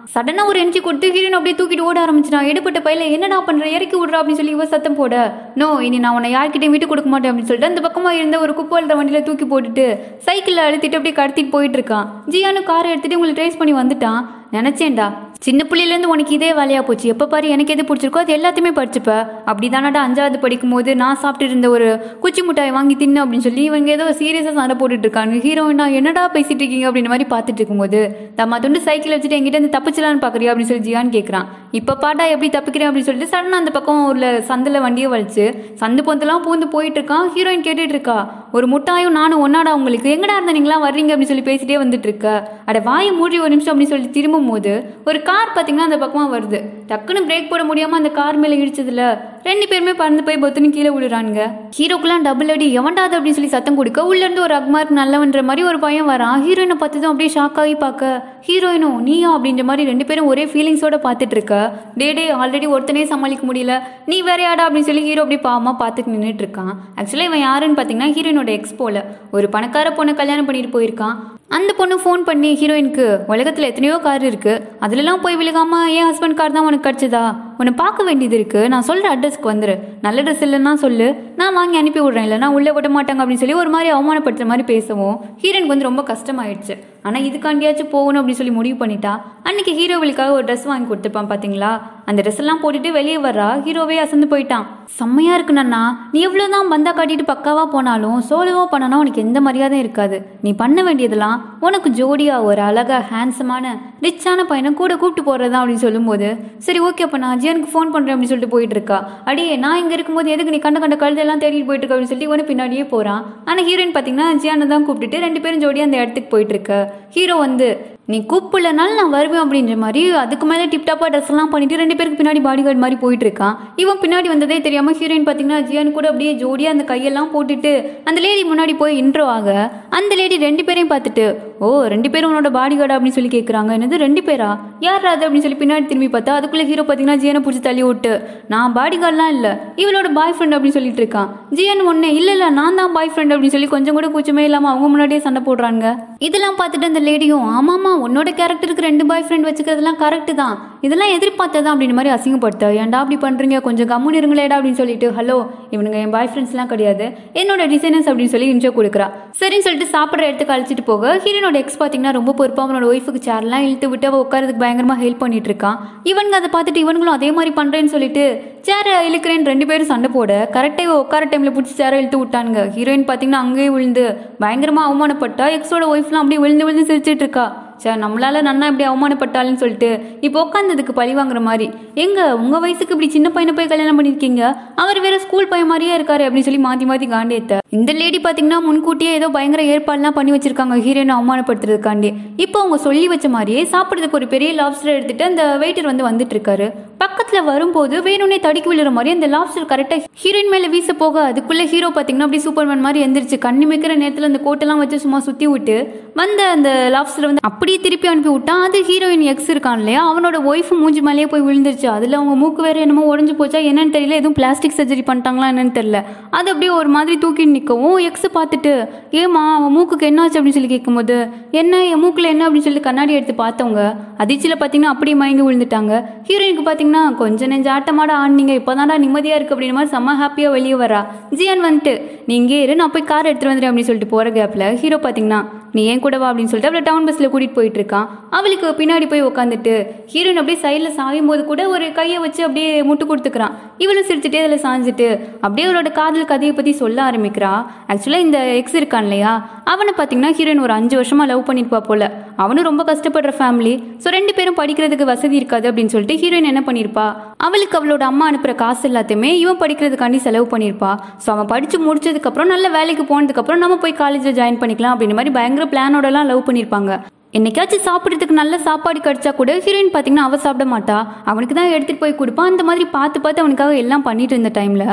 சடனா ஒரு என்ட்ரி கொடுத்து ஹீரோயின் அப்படியே தூக்கிட்டு ஓட ஆரம்பிச்சிட்டான் எடுப்பட்ட பையில என்னடா பண்ற இறக்கி விடுறா அப்படின்னு சொல்லி இவ சத்தம் போட நோ இனி நான் உன்னை யார்கிட்டயும் விட்டு கொடுக்க மாட்டேன் அப்படின்னு சொல்லிட்டு அந்த பக்கமா இருந்த ஒரு குப்பை அழுற வண்டியில தூக்கி போட்டுட்டு சைக்கிள்ல அழுத்திட்டு அப்படியே கடத்திட்டு போயிட்டு இருக்கான் ஜியானு காரை எடுத்துட்டு உங்களை ட்ரேஸ் பண்ணி வந்துட்டான் நினைச்சேன்டா சின்ன பிள்ளையிலேருந்து உனக்கு இதே வேலையா போச்சு எப்போ பாரு எனக்கு எது பிடிச்சிருக்கோ அது எல்லாத்தையுமே படிச்சுப்ப அப்படி தானடா அஞ்சாவது படிக்கும் போது நான் சாப்பிட்டு இருந்த ஒரு குச்சி மிட்டாய் வாங்கி தின்னு அப்படின்னு சொல்லி இவங்க ஏதோ சீரியஸாக சண்டை போட்டுட்டு இருக்காங்க ஹீரோயினா என்னடா பேசிட்டு இருக்கீங்க அப்படின்ற மாதிரி பார்த்துட்டு இருக்கும்போது தம்மா துண்டு சைக்கிள் வச்சுட்டு எங்கிட்ட இருந்து தப்பிச்சலான்னு பார்க்குறியா அப்படின்னு சொல்லி ஜியான் கேட்குறான் இப்போ பாட்டா எப்படி தப்பிக்கிறேன் அப்படின்னு சொல்லிட்டு சடனாக அந்த பக்கம் உள்ள சந்தில் வண்டியை வலிச்சு சந்து பொந்தெல்லாம் பூந்து போயிட்டு இருக்கான் ஹீரோயின் கேட்டுட்டு இருக்கா ஒரு முட்டாயும் நானும் ஒன்னாடா உங்களுக்கு எங்கடா இருந்த நீங்களா வர்றீங்க அப்படின்னு சொல்லி பேசிட்டே வந்துட்டு இருக்க அட வாயை மூடி ஒரு நிமிஷம் அப்படின்னு சொல்லி திரும்பும் போது ஒரு கார் பார்த்தீங்கன்னா அந்த பக்கமாக வருது டக்குன்னு பிரேக் போட முடியாம அந்த கார் மேலே இடிச்சதுல ரெண்டு பேருமே பறந்து போய் பொத்துன்னு கீழே விழுறானுங்க ஹீரோக்குலாம் டபுள் அடி எவன்டாது அப்படின்னு சொல்லி சத்தம் கொடுக்க உள்ள இருந்து ஒரு அக்மார்க் நல்லவன்ற மாதிரி ஒரு பையன் வரான் ஹீரோயினை பார்த்ததும் அப்படியே ஷாக் ஆகி பார்க்க ஹீரோயினும் நீயா அப்படின்ற மாதிரி ரெண்டு பேரும் ஒரே ஃபீலிங்ஸோட பார்த்துட்டு இருக்க டே டே ஆல்ரெடி ஒருத்தனே சமாளிக்க முடியல நீ வேற யாடா அப்படின்னு சொல்லி ஹீரோ அப்படி பாவமா பார்த்துட்டு நின்றுட்டு இருக்கான் ஆக்சுவலாக இவன் யாருன்னு பார்த்தீங்கன்னா ஹீரோயினோட எக்ஸ் போல ஒரு பணக்கார பொண்ணை கல்யாணம் பண்ணிட்டு போயிருக்கான் அந்த பொண்ணு ஃபோன் பண்ணி ஹீரோயினுக்கு உலகத்தில் எத்தனையோ கார் இருக்கு அதுலலாம் போய் விழுகாம என் ஹஸ்பண்ட் கார் தான் உனக்கு கிடச்சதா உன்னை பார்க்க வேண்டியது இருக்கு நான் சொல்ற அட்ரஸ்க்கு வந்துரு நல்ல ட்ரெஸ் இல்லைன்னா சொல்லு நான் வாங்கி அனுப்பி விடுறேன் இல்லைனா உள்ளே விட மாட்டாங்க அப்படின்னு சொல்லி ஒரு மாதிரி அவமானப்படுத்துற மாதிரி பேசவும் ஹீரோயினுக்கு வந்து ரொம்ப கஷ்டமாயிடுச்சு ஆனால் இதுக்காண்டியாச்சும் போகணும் அப்படின்னு சொல்லி முடிவு பண்ணிட்டா அன்னைக்கு ஹீரோவிலுக்காக ஒரு ட்ரெஸ் வாங்கி கொடுத்துருப்பான் பார்த்தீங்களா அந்த ட்ரெஸ் எல்லாம் போட்டுட்டு வெளியே வர்றா ஹீரோவே அசந்து போயிட்டான் செம்மையா இருக்கு நன்னா நீ எவ்வளோதான் பந்தா காட்டிட்டு பக்காவா போனாலும் சோலோவா பண்ணனா உனக்கு எந்த மரியாதையும் இருக்காது நீ பண்ண வேண்டியதெல்லாம் உனக்கு ஜோடியா ஒரு அழகா ஹேண்ட்ஸமான ரிச்சான பையனை கூட கூப்பிட்டு போறதா அப்படின்னு சொல்லும்போது சரி ஓகே அப்ப நான் அஜயனுக்கு ஃபோன் பண்றேன் அப்படின்னு சொல்லிட்டு போயிட்டு இருக்கா அடியே நான் இங்க இருக்கும்போது எதுக்கு நீ கண்ட கண்ட கழுதெல்லாம் தேடிட்டு போயிட்டு இருக்க அப்படின்னு சொல்லி இவனு பின்னாடியே போறான் ஆனா ஹீரோயின் பாத்தீங்கன்னா ஜியானை தான் கூப்பிட்டுட்டு ரெண்டு பேரும் ஜோடியா அந்த இடத்துக்கு போயிட்டு இருக்க ஹீரோ வந்து நீ கூப்பிடலனாலும் நான் வருவேன் அப்படின்ற மாதிரி அதுக்கு மேலே டிப்டாப்பாக ட்ரெஸ் எல்லாம் பண்ணிட்டு ரெண்டு பேருக்கு பின்னாடி பாடி கார்டு மாதிரி போயிட்டு இருக்கான் இவன் பின்னாடி வந்ததே தெரியாம ஹீரோயின் பார்த்தீங்கன்னா ஜியான் கூட அப்படியே ஜோடியா அந்த கையெல்லாம் போட்டுட்டு அந்த லேடி முன்னாடி போய் இன்ட்ரோ ஆக அந்த லேடி ரெண்டு பேரையும் பார்த்துட்டு ஓ ரெண்டு பேரும் உன்னோட பாடி கார்டு அப்படின்னு சொல்லி கேட்குறாங்க என்னது ரெண்டு பேரா யார் அது அப்படின்னு சொல்லி பின்னாடி திரும்பி பார்த்தா அதுக்குள்ள ஹீரோ பார்த்தீங்கன்னா ஜியனை பிடிச்சி தள்ளி விட்டு நான் பாடி கார்டெலாம் இல்லை இவளோட பாய் ஃப்ரெண்ட் அப்படின்னு சொல்லிட்டு இருக்கான் ஜியன் ஒன்னே இல்லை இல்லை நான் தான் பாய் ஃப்ரெண்ட் அப்படின்னு சொல்லி கொஞ்சம் கூட கூச்சமே இல்லாமல் அவங்க முன்னாடியே சண்டை போடுறாங்க இதெல்லாம் பார்த்துட்டு அந்த லேடியும் ஆமாமா உன்னோட கேரக்டருக்கு ரெண்டு பாய் ஃப்ரெண்ட் வச்சுக்கிறதுலாம் கரெக்ட் தான் இதெல்லாம் எதிர்பார்த்ததா அப்படின்னு மாதிரி அசிங்கப்படுத்த ஏன்டா அப்படி பண்றீங்க கொஞ்சம் கம்முன்னு இருங்களேடா அப்படின்னு சொல்லிட்டு ஹலோ இவனுங்க என் பாய் ஃப்ரெண்ட்ஸ்லாம் கிடையாது என்னோட டிசைனர்ஸ் அப்படின்னு சொல்லி இன்ட்ரோ கொடுக்குறா சரின்னு சொல்லிட்டு சாப்பிட்ற இடத்துக்கு அழைச்சிட்டு போக ஹீரோனோட எக்ஸ் பார்த்தீங்கன்னா ரொம்ப பொறுப்பாக அவனோட ஒய்ஃபுக்கு சேர்லாம் இழுத்து விட்டு அவள் உட்காரதுக்கு பயங்கரமாக ஹெல்ப் பண்ணிட்டு இருக்கான் இவனுங்க அதை பார்த்துட்டு இவனுங்களும் அதே மாதிரி பண்ணுறேன்னு சொல்லிட்டு சேரை இழுக்கிறேன்னு ரெண்டு பேரும் சண்டை போட கரெக்டாக இவ உட்கார டைமில் பிடிச்சி சேரை இழுத்து விட்டானுங்க ஹீரோயின் பார்த்தீங்கன்னா அங்கேயே விழுந்து பயங்கரமாக அவமானப்பட்டா எக்ஸோட ஒய்ஃப்லாம் அப்படியே விழுந்து விழுந்து சிரிச்சிட்டு இருக்கா சே நம்மளால நன்னா இப்படி அவமானப்பட்டாலும் சொல்லிட்டு இப்போ உட்காந்ததுக்கு பழி வாங்குற மாதிரி எங்க உங்க வயசுக்கு இப்படி சின்ன பையனை போய் கல்யாணம் பண்ணிருக்கீங்க அவர் வேற ஸ்கூல் பையன் மாதிரியே இருக்காரு அப்படின்னு சொல்லி மாத்தி மாத்தி காண்டேத்த இந்த லேடி பாத்தீங்கன்னா முன்கூட்டியே ஏதோ பயங்கர ஏற்பாடுலாம் பண்ணி வச்சிருக்காங்க ஹீரோயினை அவமானப்படுத்துறதுக்காண்டி இப்போ அவங்க சொல்லி வச்ச மாதிரியே சாப்பிட்றதுக்கு ஒரு பெரிய லாப்ஸ்டர் எடுத்துட்டு அந்த வெயிட்டர் வந்து வந்துட்டு இருக்காரு பக்கத்துல வரும்போது வேணும்னே தடுக்கி விழுற மாதிரி அந்த லாப்ஸ்டர் கரெக்டா ஹீரோயின் மேல வீச போக அதுக்குள்ள ஹீரோ பாத்தீங்கன்னா அப்படி சூப்பர்மேன் மாதிரி எந்திரிச்சு கண்ணு மிக்கிற நேரத்துல அந்த கோட்டெல்லாம் வச்சு சும்மா சுத்தி விட்டு வந்த அந்த லாப்ஸ்டர் வந்து அப்படியே திருப்பி அனுப்பி விட்டான் அது ஹீரோயின் எக்ஸ் இருக்கான் இல்லையா அவனோட ஒய்ஃப் மூஞ்சி மேலேயே போய் விழுந்துருச்சு அதுல அவங்க மூக்கு வேற என்னமோ உடஞ்சு போச்சா என்னன்னு தெரியல எதுவும் பிளாஸ்டிக் சர்ஜரி பண்ணிட்டாங்களா என்னன்னு தெரியல அது அப்படியே ஒரு மாதிரி தூக்கி நிற்கவும் எக்ஸ் பார்த்துட்டு ஏமா அவன் மூக்குக்கு என்னாச்சு அப்படின்னு சொல்லி கேட்கும்போது என்ன என் மூக்குல என்ன அப்படின்னு சொல்லி கண்ணாடி எடுத்து பார்த்தவங்க அதிர்ச்சியில் பார்த்தீங்கன்னா அப்படியே மயங்கி விழுந்துட்டாங்க ஹீரோயினுக்கு பார்த்தீங்கன்னா கொஞ்சம் நெஞ்ச ஆட்டமாட ஆடினீங்க இப்போதான்டா நிம்மதியாக இருக்கு அப்படின்ற மாதிரி செம்ம ஹாப்பியாக வெளியே வரா ஜியான் வந்துட்டு நீ இங்கே இரு நான் போய் கார் எடுத்துட்டு வந்துடுறேன் அப்படின்னு சொல்லிட்டு போகிற கேப்பில் ஹீரோ பார்த்தீங்கன்னா நீ ஏன் கூட வா அப்படின்னு சொல்லிட்டு அவளை டவுன் பஸ்ஸில் கூட்டிகிட்டு போயிட்டு இருக்கான் அவளுக்கு பின்னாடி போய் உட்காந்துட்டு ஹீரோயின் அப்படியே சைடில் சாயும் போது கூட ஒரு கையை வச்சு அப்படியே முட்டு கொடுத்துக்கிறான் இவளும் சிரிச்சுட்டே அதில் சாஞ்சிட்டு அப்படியே அவளோட காதல் கதையை பற்றி சொல்ல ஆரம்பிக்கிறா ஆக்சுவலாக இந்த எக்ஸ் இருக்கான் இல்லையா அவனை பார்த்தீங்கன்னா ஹீரோயின் ஒரு அஞ்சு வருஷமாக லவ் பண்ணியிருப்பா போல அவனும் ரொம்ப கஷ்டப்படுற ஃபேமிலி ஸோ ரெண்டு பேரும் படிக்கிறதுக்கு வசதி இருக்காது அப்படின்னு சொல்லிட்டு ஹீரோயின் என்ன பண்ணியிருப்பா அவளுக்கு அவளோட அம்மா அனுப்புகிற காசு எல்லாத்தையுமே இவன் படிக்கிறதுக்காண்டி செலவு பண்ணியிருப்பா ஸோ அவன் படித்து முடிச்சதுக்கப்புறம் நல்ல வேலைக்கு போனதுக்கப்புறம் நம்ம போய் காலேஜில் ஜாயின் பண்ணிக்கலாம் அப்படின்ற மாதிரி பயங்கர பிளானோடலாம் லவ் பண்ணியிருப்பாங்க என்னைக்காச்சும் சாப்பிட்றதுக்கு நல்ல சாப்பாடு கிடைச்சா கூட ஹீரோயின் பார்த்தீங்கன்னா அவ சாப்பிட மாட்டா அவனுக்கு தான் எடுத்துகிட்டு போய் கொடுப்பான் அந்த மாதிரி பார்த்து பார்த்து அவனுக்காக எல்லாம் பண்ணிட்டு இருந்த டைமில்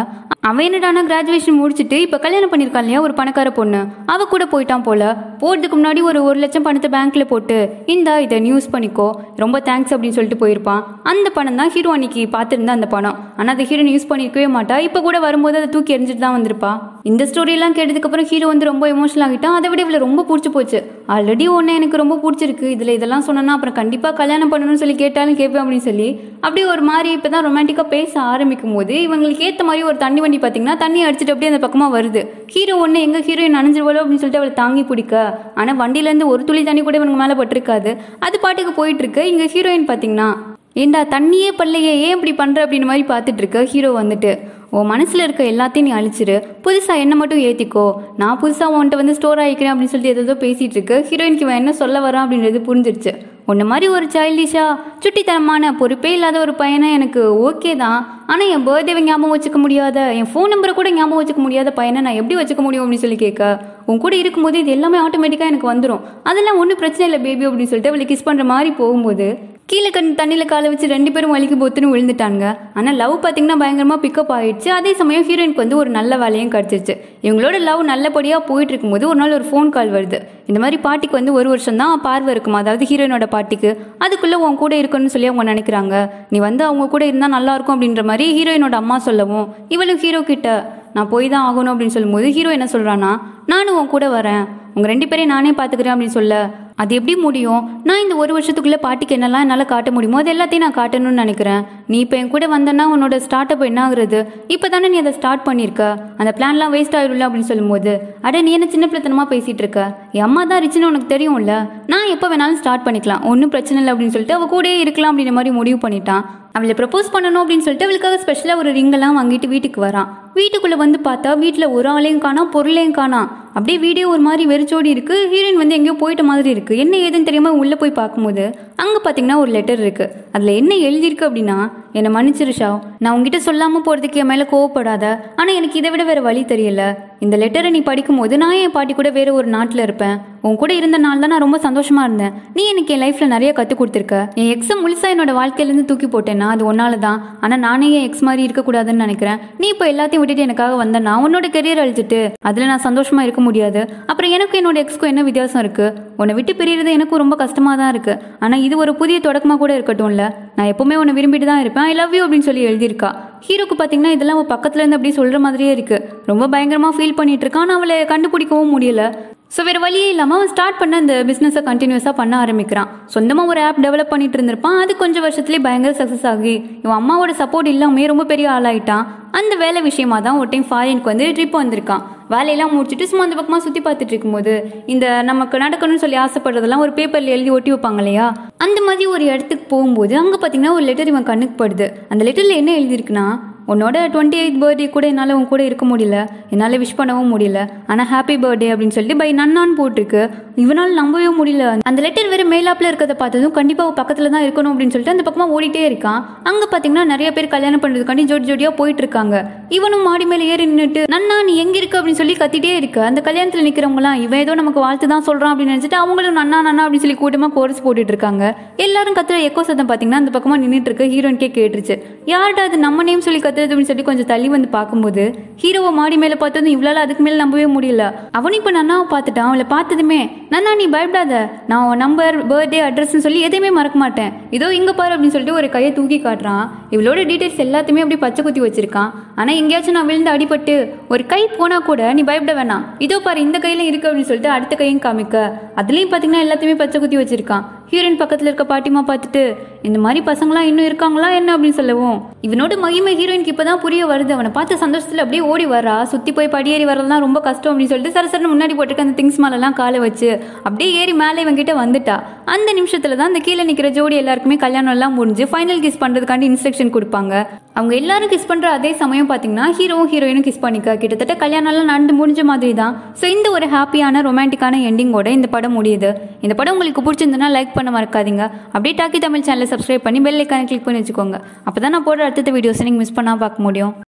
அவன் என்னடானா கிராஜுவேஷன் முடிச்சுட்டு இப்போ கல்யாணம் பண்ணியிருக்கான் இல்லையா ஒரு பணக்கார பொண்ணு அவ கூட போயிட்டான் போல போகிறதுக்கு முன்னாடி ஒரு ஒரு லட்சம் பணத்தை பேங்க்ல போட்டு இந்தா இதை நியூஸ் பண்ணிக்கோ ரொம்ப தேங்க்ஸ் அப்படின்னு சொல்லிட்டு போயிருப்பான் அந்த பணம் தான் ஹீரோ அன்னைக்கு பார்த்துருந்தா அந்த பணம் ஆனால் அந்த ஹீரோ யூஸ் பண்ணியிருக்கவே மாட்டா இப்போ கூட வரும்போது அதை தூக்கி எறிஞ்சிட்டு தான் வந்திருப்பா இந்த ஸ்டோரியெல்லாம் கேட்டதுக்கப்புறம் ஹீரோ வந்து ரொம்ப எமோஷனல் ஆகிட்டான் அதை விட இவளை ரொம்ப பிடிச்சி போச்சு ஆல்ரெடி ஒன்று எனக்கு ரொம்ப பிடிச்சிருக்கு இதில் இதெல்லாம் சொன்னா அப்புறம் கண்டிப்பாக கல்யாணம் பண்ணணும்னு சொல்லி கேட்டாலும் கேட்பேன் அப்படின்னு சொல்லி அப்படியே ஒரு மாதிரி இப்போ தான் ரொமான்டிக்காக பேச ஆரம்பிக்கும் போது இவங்களுக்கு ஏற்ற மாதிரி ஒரு தண்ணி வண்டி பார்த்தீங்கன்னா தண்ணி அடிச்சுட்டு அப்படியே அந்த பக்கமாக வருது ஹீரோ ஒன்று எங்கள் ஹீரோயின் நனைஞ்சிருவாளோ அப்படின்னு சொல்லிட்டு அவளை தாங்கி பிடிக்க ஆனால் வண்டியிலேருந்து ஒரு துளி தண்ணி கூட இவனுக்கு மேலே பட்டிருக்காது அது பாட்டுக்கு போயிட்டு இருக்கு இங்கே ஹீரோயின் பார்த்தீங்கன்னா ஏண்டா தண்ணியே பல்லையே ஏன் இப்படி பண்ணுற அப்படின்னு மாதிரி பார்த்துட்டு இருக்க ஹீரோ வந்துட்டு உன் மனசில் இருக்க எல்லாத்தையும் நீ அழிச்சிரு புதுசாக என்ன மட்டும் ஏற்றிக்கோ நான் புதுசாக உன்கிட்ட வந்து ஸ்டோர் ஆகிக்கிறேன் அப்படின்னு சொல்லிட்டு ஏதோ பேசிகிட்டு இருக்கு ஹீரோயினுக்கு இவன் என்ன சொல்ல வரான் அப்படின்றது புரிஞ்சிருச்சு உன்ன மாதிரி ஒரு சைல்டிஷா சுட்டித்தனமான பொறுப்பே இல்லாத ஒரு பையனை எனக்கு ஓகே தான் ஆனால் என் பர்த்டேவை ஞாபகம் வச்சுக்க முடியாத என் ஃபோன் நம்பரை கூட ஞாபகம் வச்சுக்க முடியாத பையனை நான் எப்படி வச்சுக்க முடியும் அப்படின்னு சொல்லி கேட்க உன் கூட இருக்கும்போது இது எல்லாமே ஆட்டோமேட்டிக்காக எனக்கு வந்துடும் அதெல்லாம் ஒன்றும் பிரச்சனை இல்லை பேபி அப்படின்னு சொல்லிட்டு அவளை கிஸ் பண்ணுற மாதிரி போகும்போது கீழே கண் தண்ணியில் காலை வச்சு ரெண்டு பேரும் வலிக்கு போத்துன்னு விழுந்துட்டாங்க ஆனால் லவ் பார்த்தீங்கன்னா பயங்கரமாக பிக்கப் ஆயிடுச்சு அதே சமயம் ஹீரோயினுக்கு வந்து ஒரு நல்ல வேலையும் கிடச்சிருச்சு இவங்களோட லவ் நல்லபடியாக போயிட்டு இருக்கும்போது ஒரு நாள் ஒரு ஃபோன் கால் வருது இந்த மாதிரி பாட்டிக்கு வந்து ஒரு வருஷம் தான் பார்வை இருக்குமா அதாவது ஹீரோயினோட பாட்டிக்கு அதுக்குள்ளே உன் கூட இருக்கணும்னு சொல்லி அவங்க நினைக்கிறாங்க நீ வந்து அவங்க கூட இருந்தால் நல்லா இருக்கும் அப்படின்ற மாதிரி ஹீரோயினோட அம்மா சொல்லவும் இவளும் ஹீரோ கிட்ட நான் போய் தான் ஆகணும் அப்படின்னு சொல்லும்போது ஹீரோ என்ன சொல்கிறான்னா நானும் உன் கூட வரேன் உங்கள் ரெண்டு பேரையும் நானே பார்த்துக்கிறேன் அப்படின்னு சொல்ல அது எப்படி முடியும் நான் இந்த ஒரு வருஷத்துக்குள்ளே பாட்டிக்கு என்னெல்லாம் என்னால் காட்ட முடியுமோ அது எல்லாத்தையும் நான் காட்டணும்னு நினைக்கிறேன் நீ இப்போ என் கூட வந்தேன்னா உன்னோட ஸ்டார்ட் அப் என்ன ஆகுறது இப்போ தானே நீ அதை ஸ்டார்ட் பண்ணியிருக்க அந்த பிளான்லாம் வேஸ்ட் ஆகிடும்ல அப்படின்னு சொல்லும்போது அட நீ என்ன சின்ன பிள்ளைத்தனமாக பேசிகிட்டு இருக்க என் அம்மா தான் ரிச்சுன்னு உனக்கு தெரியும்ல நான் எப்போ வேணாலும் ஸ்டார்ட் பண்ணிக்கலாம் ஒன்றும் பிரச்சனை இல்லை அப்படின்னு சொல்லிட்டு அவள் கூடயே இருக்கலாம் அப்படின்ற மாதிரி முடிவு பண்ணிட்டான் அவளை ப்ரப்போஸ் பண்ணணும் அப்படின்னு சொல்லிட்டு அவளுக்காக ஸ்பெஷலாக ஒரு ரிங்கெல்லாம் வாங்கிட்டு வீட்டுக்கு வரான் வீட்டுக்குள்ளே வந்து பார்த்தா வீட்டில் ஒரு ஆளையும் காணோம் பொருளையும் காணோம் அப்படியே வீடியோ ஒரு மாதிரி வெறிச்சோடி இருக்கு ஹீரோயின் வந்து எங்கேயோ போயிட்ட மாதிரி இருக்கு என்ன ஏதுன்னு தெரியாம உள்ள போய் பார்க்கும்போது அங்க பாத்தீங்கன்னா ஒரு லெட்டர் இருக்கு அதுல என்ன எழுதியிருக்கு அப்படின்னா என்னை மன்னிச்சிரு ஷாவ் நான் உங்ககிட்ட சொல்லாம போறதுக்கு என் மேல கோவப்படாத ஆனா எனக்கு இதை விட வேற வழி தெரியல இந்த லெட்டரை நீ படிக்கும்போது நான் என் பாட்டி கூட வேற ஒரு நாட்டில் இருப்பேன் உன் கூட இருந்த நாள் தான் நான் ரொம்ப சந்தோஷமா இருந்தேன் நீ எனக்கு என் லைஃப்ல நிறைய கற்றுக் கொடுத்துருக்க என் எக்ஸை முழுசா என்னோட வாழ்க்கையிலேருந்து தூக்கி போட்டேன்னா அது ஒன்னால தான் ஆனால் நானே என் எக்ஸ் மாதிரி இருக்கக்கூடாதுன்னு நினைக்கிறேன் நீ இப்போ எல்லாத்தையும் விட்டுட்டு எனக்காக வந்தேன்னா உன்னோட கெரியர் அழிச்சிட்டு அதில் நான் சந்தோஷமா இருக்க முடியாது அப்புறம் எனக்கும் என்னோட எக்ஸ்க்கும் என்ன வித்தியாசம் இருக்கு உன்னை விட்டு பிரியறது எனக்கும் ரொம்ப கஷ்டமா தான் இருக்கு ஆனால் இது ஒரு புதிய தொடக்கமாக கூட இருக்கட்டும்ல நான் எப்பவுமே உன்னை விரும்பிட்டு தான் இருப்பேன் ஐ லவ் யூ அப்படின்னு சொல்லி எழுதியிருக்கா ஹீரோக்கு பார்த்தீங்கன்னா இதெல்லாம் அவள் பக்கத்துல இருந்து அப்படியே சொல்ற மாதிரியே இருக்கு ரொம்ப பயங்கரமா ஃபீல் பண்ணிட்டு இருக்கான் ஆனா அவளை கண்டுபிடிக்கவும் முடியல ஸோ வேறு வழியே இல்லாமல் அவன் ஸ்டார்ட் பண்ண அந்த பிஸ்னஸை கண்டினியூஸாக பண்ண ஆரம்பிக்கிறான் சொந்தமாக ஒரு ஆப் டெவலப் பண்ணிட்டு இருந்திருப்பான் அது கொஞ்சம் வருஷத்துலேயே பயங்கர சக்ஸஸ் ஆகி இவன் அம்மாவோட சப்போர்ட் இல்லாமே ரொம்ப பெரிய ஆளாயிட்டான் அந்த வேலை விஷயமா தான் ஒரு டைம் ஃபாரினுக்கு வந்து ட்ரிப் வந்திருக்கான் வேலையெல்லாம் முடிச்சுட்டு சும்மா அந்த பக்கமாக சுற்றி பார்த்துட்டு இருக்கும்போது இந்த நமக்கு நடக்கணும்னு சொல்லி ஆசைப்படுறதெல்லாம் ஒரு பேப்பரில் எழுதி ஒட்டி வைப்பாங்க இல்லையா அந்த மாதிரி ஒரு இடத்துக்கு போகும்போது அங்கே பார்த்தீங்கன்னா ஒரு லெட்டர் இவன் கண்ணுக்கு படுது அந்த லெட்டரில் என்ன எழுதியிருக்குன்னா உன்னோட டுவெண்ட்டி எயிட் பர்த்டே கூட என்னால் உன் கூட இருக்க முடியல என்னால் விஷ் பண்ணவும் முடியல ஆனால் ஹாப்பி பர்த்டே அப்படின்னு சொல்லிட்டு பை நன்னான்னு போட்டிருக்கு இவனால் நம்பவே முடியல அந்த லெட்டர் வேறு மேலாப்பில் இருக்கிறத பார்த்ததும் கண்டிப்பாக அவள் பக்கத்தில் தான் இருக்கணும் அப்படின்னு சொல்லிட்டு அந்த பக்கமாக ஓடிட்டே இருக்கான் அங்கே பார்த்தீங்கன்னா நிறைய பேர் கல்யாணம் பண்ணுறதுக்காண்டி ஜோடி ஜோடியாக போயிட்டு இருக்காங்க இவனும் மாடி மேலே ஏறி நின்றுட்டு நன்னா நீ எங்கே இருக்க அப்படின்னு சொல்லி கத்திட்டே இருக்கு அந்த கல்யாணத்தில் நிற்கிறவங்களாம் இவன் ஏதோ நமக்கு வாழ்த்து தான் சொல்கிறான் அப்படின்னு நினச்சிட்டு அவங்களும் நன்னா நன்னா அப்படின்னு சொல்லி கூட்டமாக கோரஸ் போட்டுட்டு இருக்காங்க எல்லாரும் கத்துற எக்கோ சத்தம் பார்த்தீங்கன்னா அந்த பக்கமாக நின்றுட்டு இருக்க ஹீரோயின்கே கேட்டுருச்சு யார்டா அது நம்ம நேம் சொல்லி கத்துறது அப்படின்னு சொல்லி கொஞ்சம் தள்ளி வந்து பார்க்கும்போது ஹீரோவை மாடி மேலே பார்த்ததும் இவ்வளோ அதுக்கு மேலே நம்பவே முடியல அவனும் இப்போ நன்னாவை பார்த்துட்டான் அவளை பார்த்ததுமே நன்னா நீ பயப்படாத நான் உன் நம்பர் பர்த்டே அட்ரஸ்னு சொல்லி எதையுமே மறக்க மாட்டேன் இதோ இங்கே பாரு அப்படின்னு சொல்லிட்டு ஒரு கையை தூக்கி காட்டுறான் இவளோட டீட்டெயில்ஸ் எல்லாத்தையுமே அப்படியே பச்சை குத்தி வச்சிருக்கான் ஆனால் எங்கேயாச்சும் நான் விழுந்து அடிபட்டு ஒரு கை போனால் கூட நீ பயப்பட வேணாம் இதோ பாரு இந்த கையில இருக்கு அப்படின்னு சொல்லிட்டு அடுத்த கையும் காமிக்க அதுலேயும் பார்த்தீங்கன்னா எல்லாத்தையுமே பச்சை குத்தி வச்சிருக்கான் ஹீரோயின் பக்கத்தில் இருக்க பாட்டிமா பார்த்துட்டு இந்த மாதிரி பசங்களாம் இன்னும் இருக்காங்களா என்ன அப்படின்னு சொல்லவும் இவனோட மகிமை ஹீரோயினுக்கு இப்பதான் புரிய வருது அவனை பார்த்த சந்தோஷத்தில் அப்படியே ஓடி வரா சுற்றி போய் படியேறி வரலாம் ரொம்ப கஷ்டம் அப்படின்னு சொல்லிட்டு சர சரன்னு முன்னாடி போட்டுருக்க அந்த திங்ஸ் மேலெல்லாம் காலை வச்சு அப்படியே ஏறி மேலே இவன் கிட்ட வந்துட்டா அந்த நிமிஷத்துல தான் அந்த கீழே நிற்கிற ஜோடி எல்லாருக்குமே கல்யாணம் எல்லாம் முடிஞ்சு ஃபைனல் கிஸ் பண்ணுறதுக்காண்டி இன்ஸ்ட்ரக்ஷன் கொடுப்பாங்க அவங்க எல்லாரும் கிஸ் பண்ணுற அதே சமயம் பார்த்தீங்கன்னா ஹீரோவும் ஹீரோயினும் கிஸ் பண்ணிக்க கிட்டத்தட்ட கல்யாணம் எல்லாம் நடந்து முடிஞ்ச மாதிரி தான் ஸோ இந்த ஒரு ஹாப்பியான ரொமான்டிக்கான எண்டிங்கோட இந்த படம் முடியுது இந்த படம் உங்களுக்கு பிடிச்சிருந்ததுன்னா லைக் பண்ண மறக்காதீங்க அப்படியே டாக்கி தமிழ் சேனலை சப்ஸ்கிரைப் பண்ணி பெல் ஐக்கானை கிளிக் பண்ணி வச்சுக்கோங்க அப்போ தான் நான் போடுற அடுத்த வீடியோஸ் நீங்கள் மிஸ் பண்ணாமல் பார்க்க முடியும்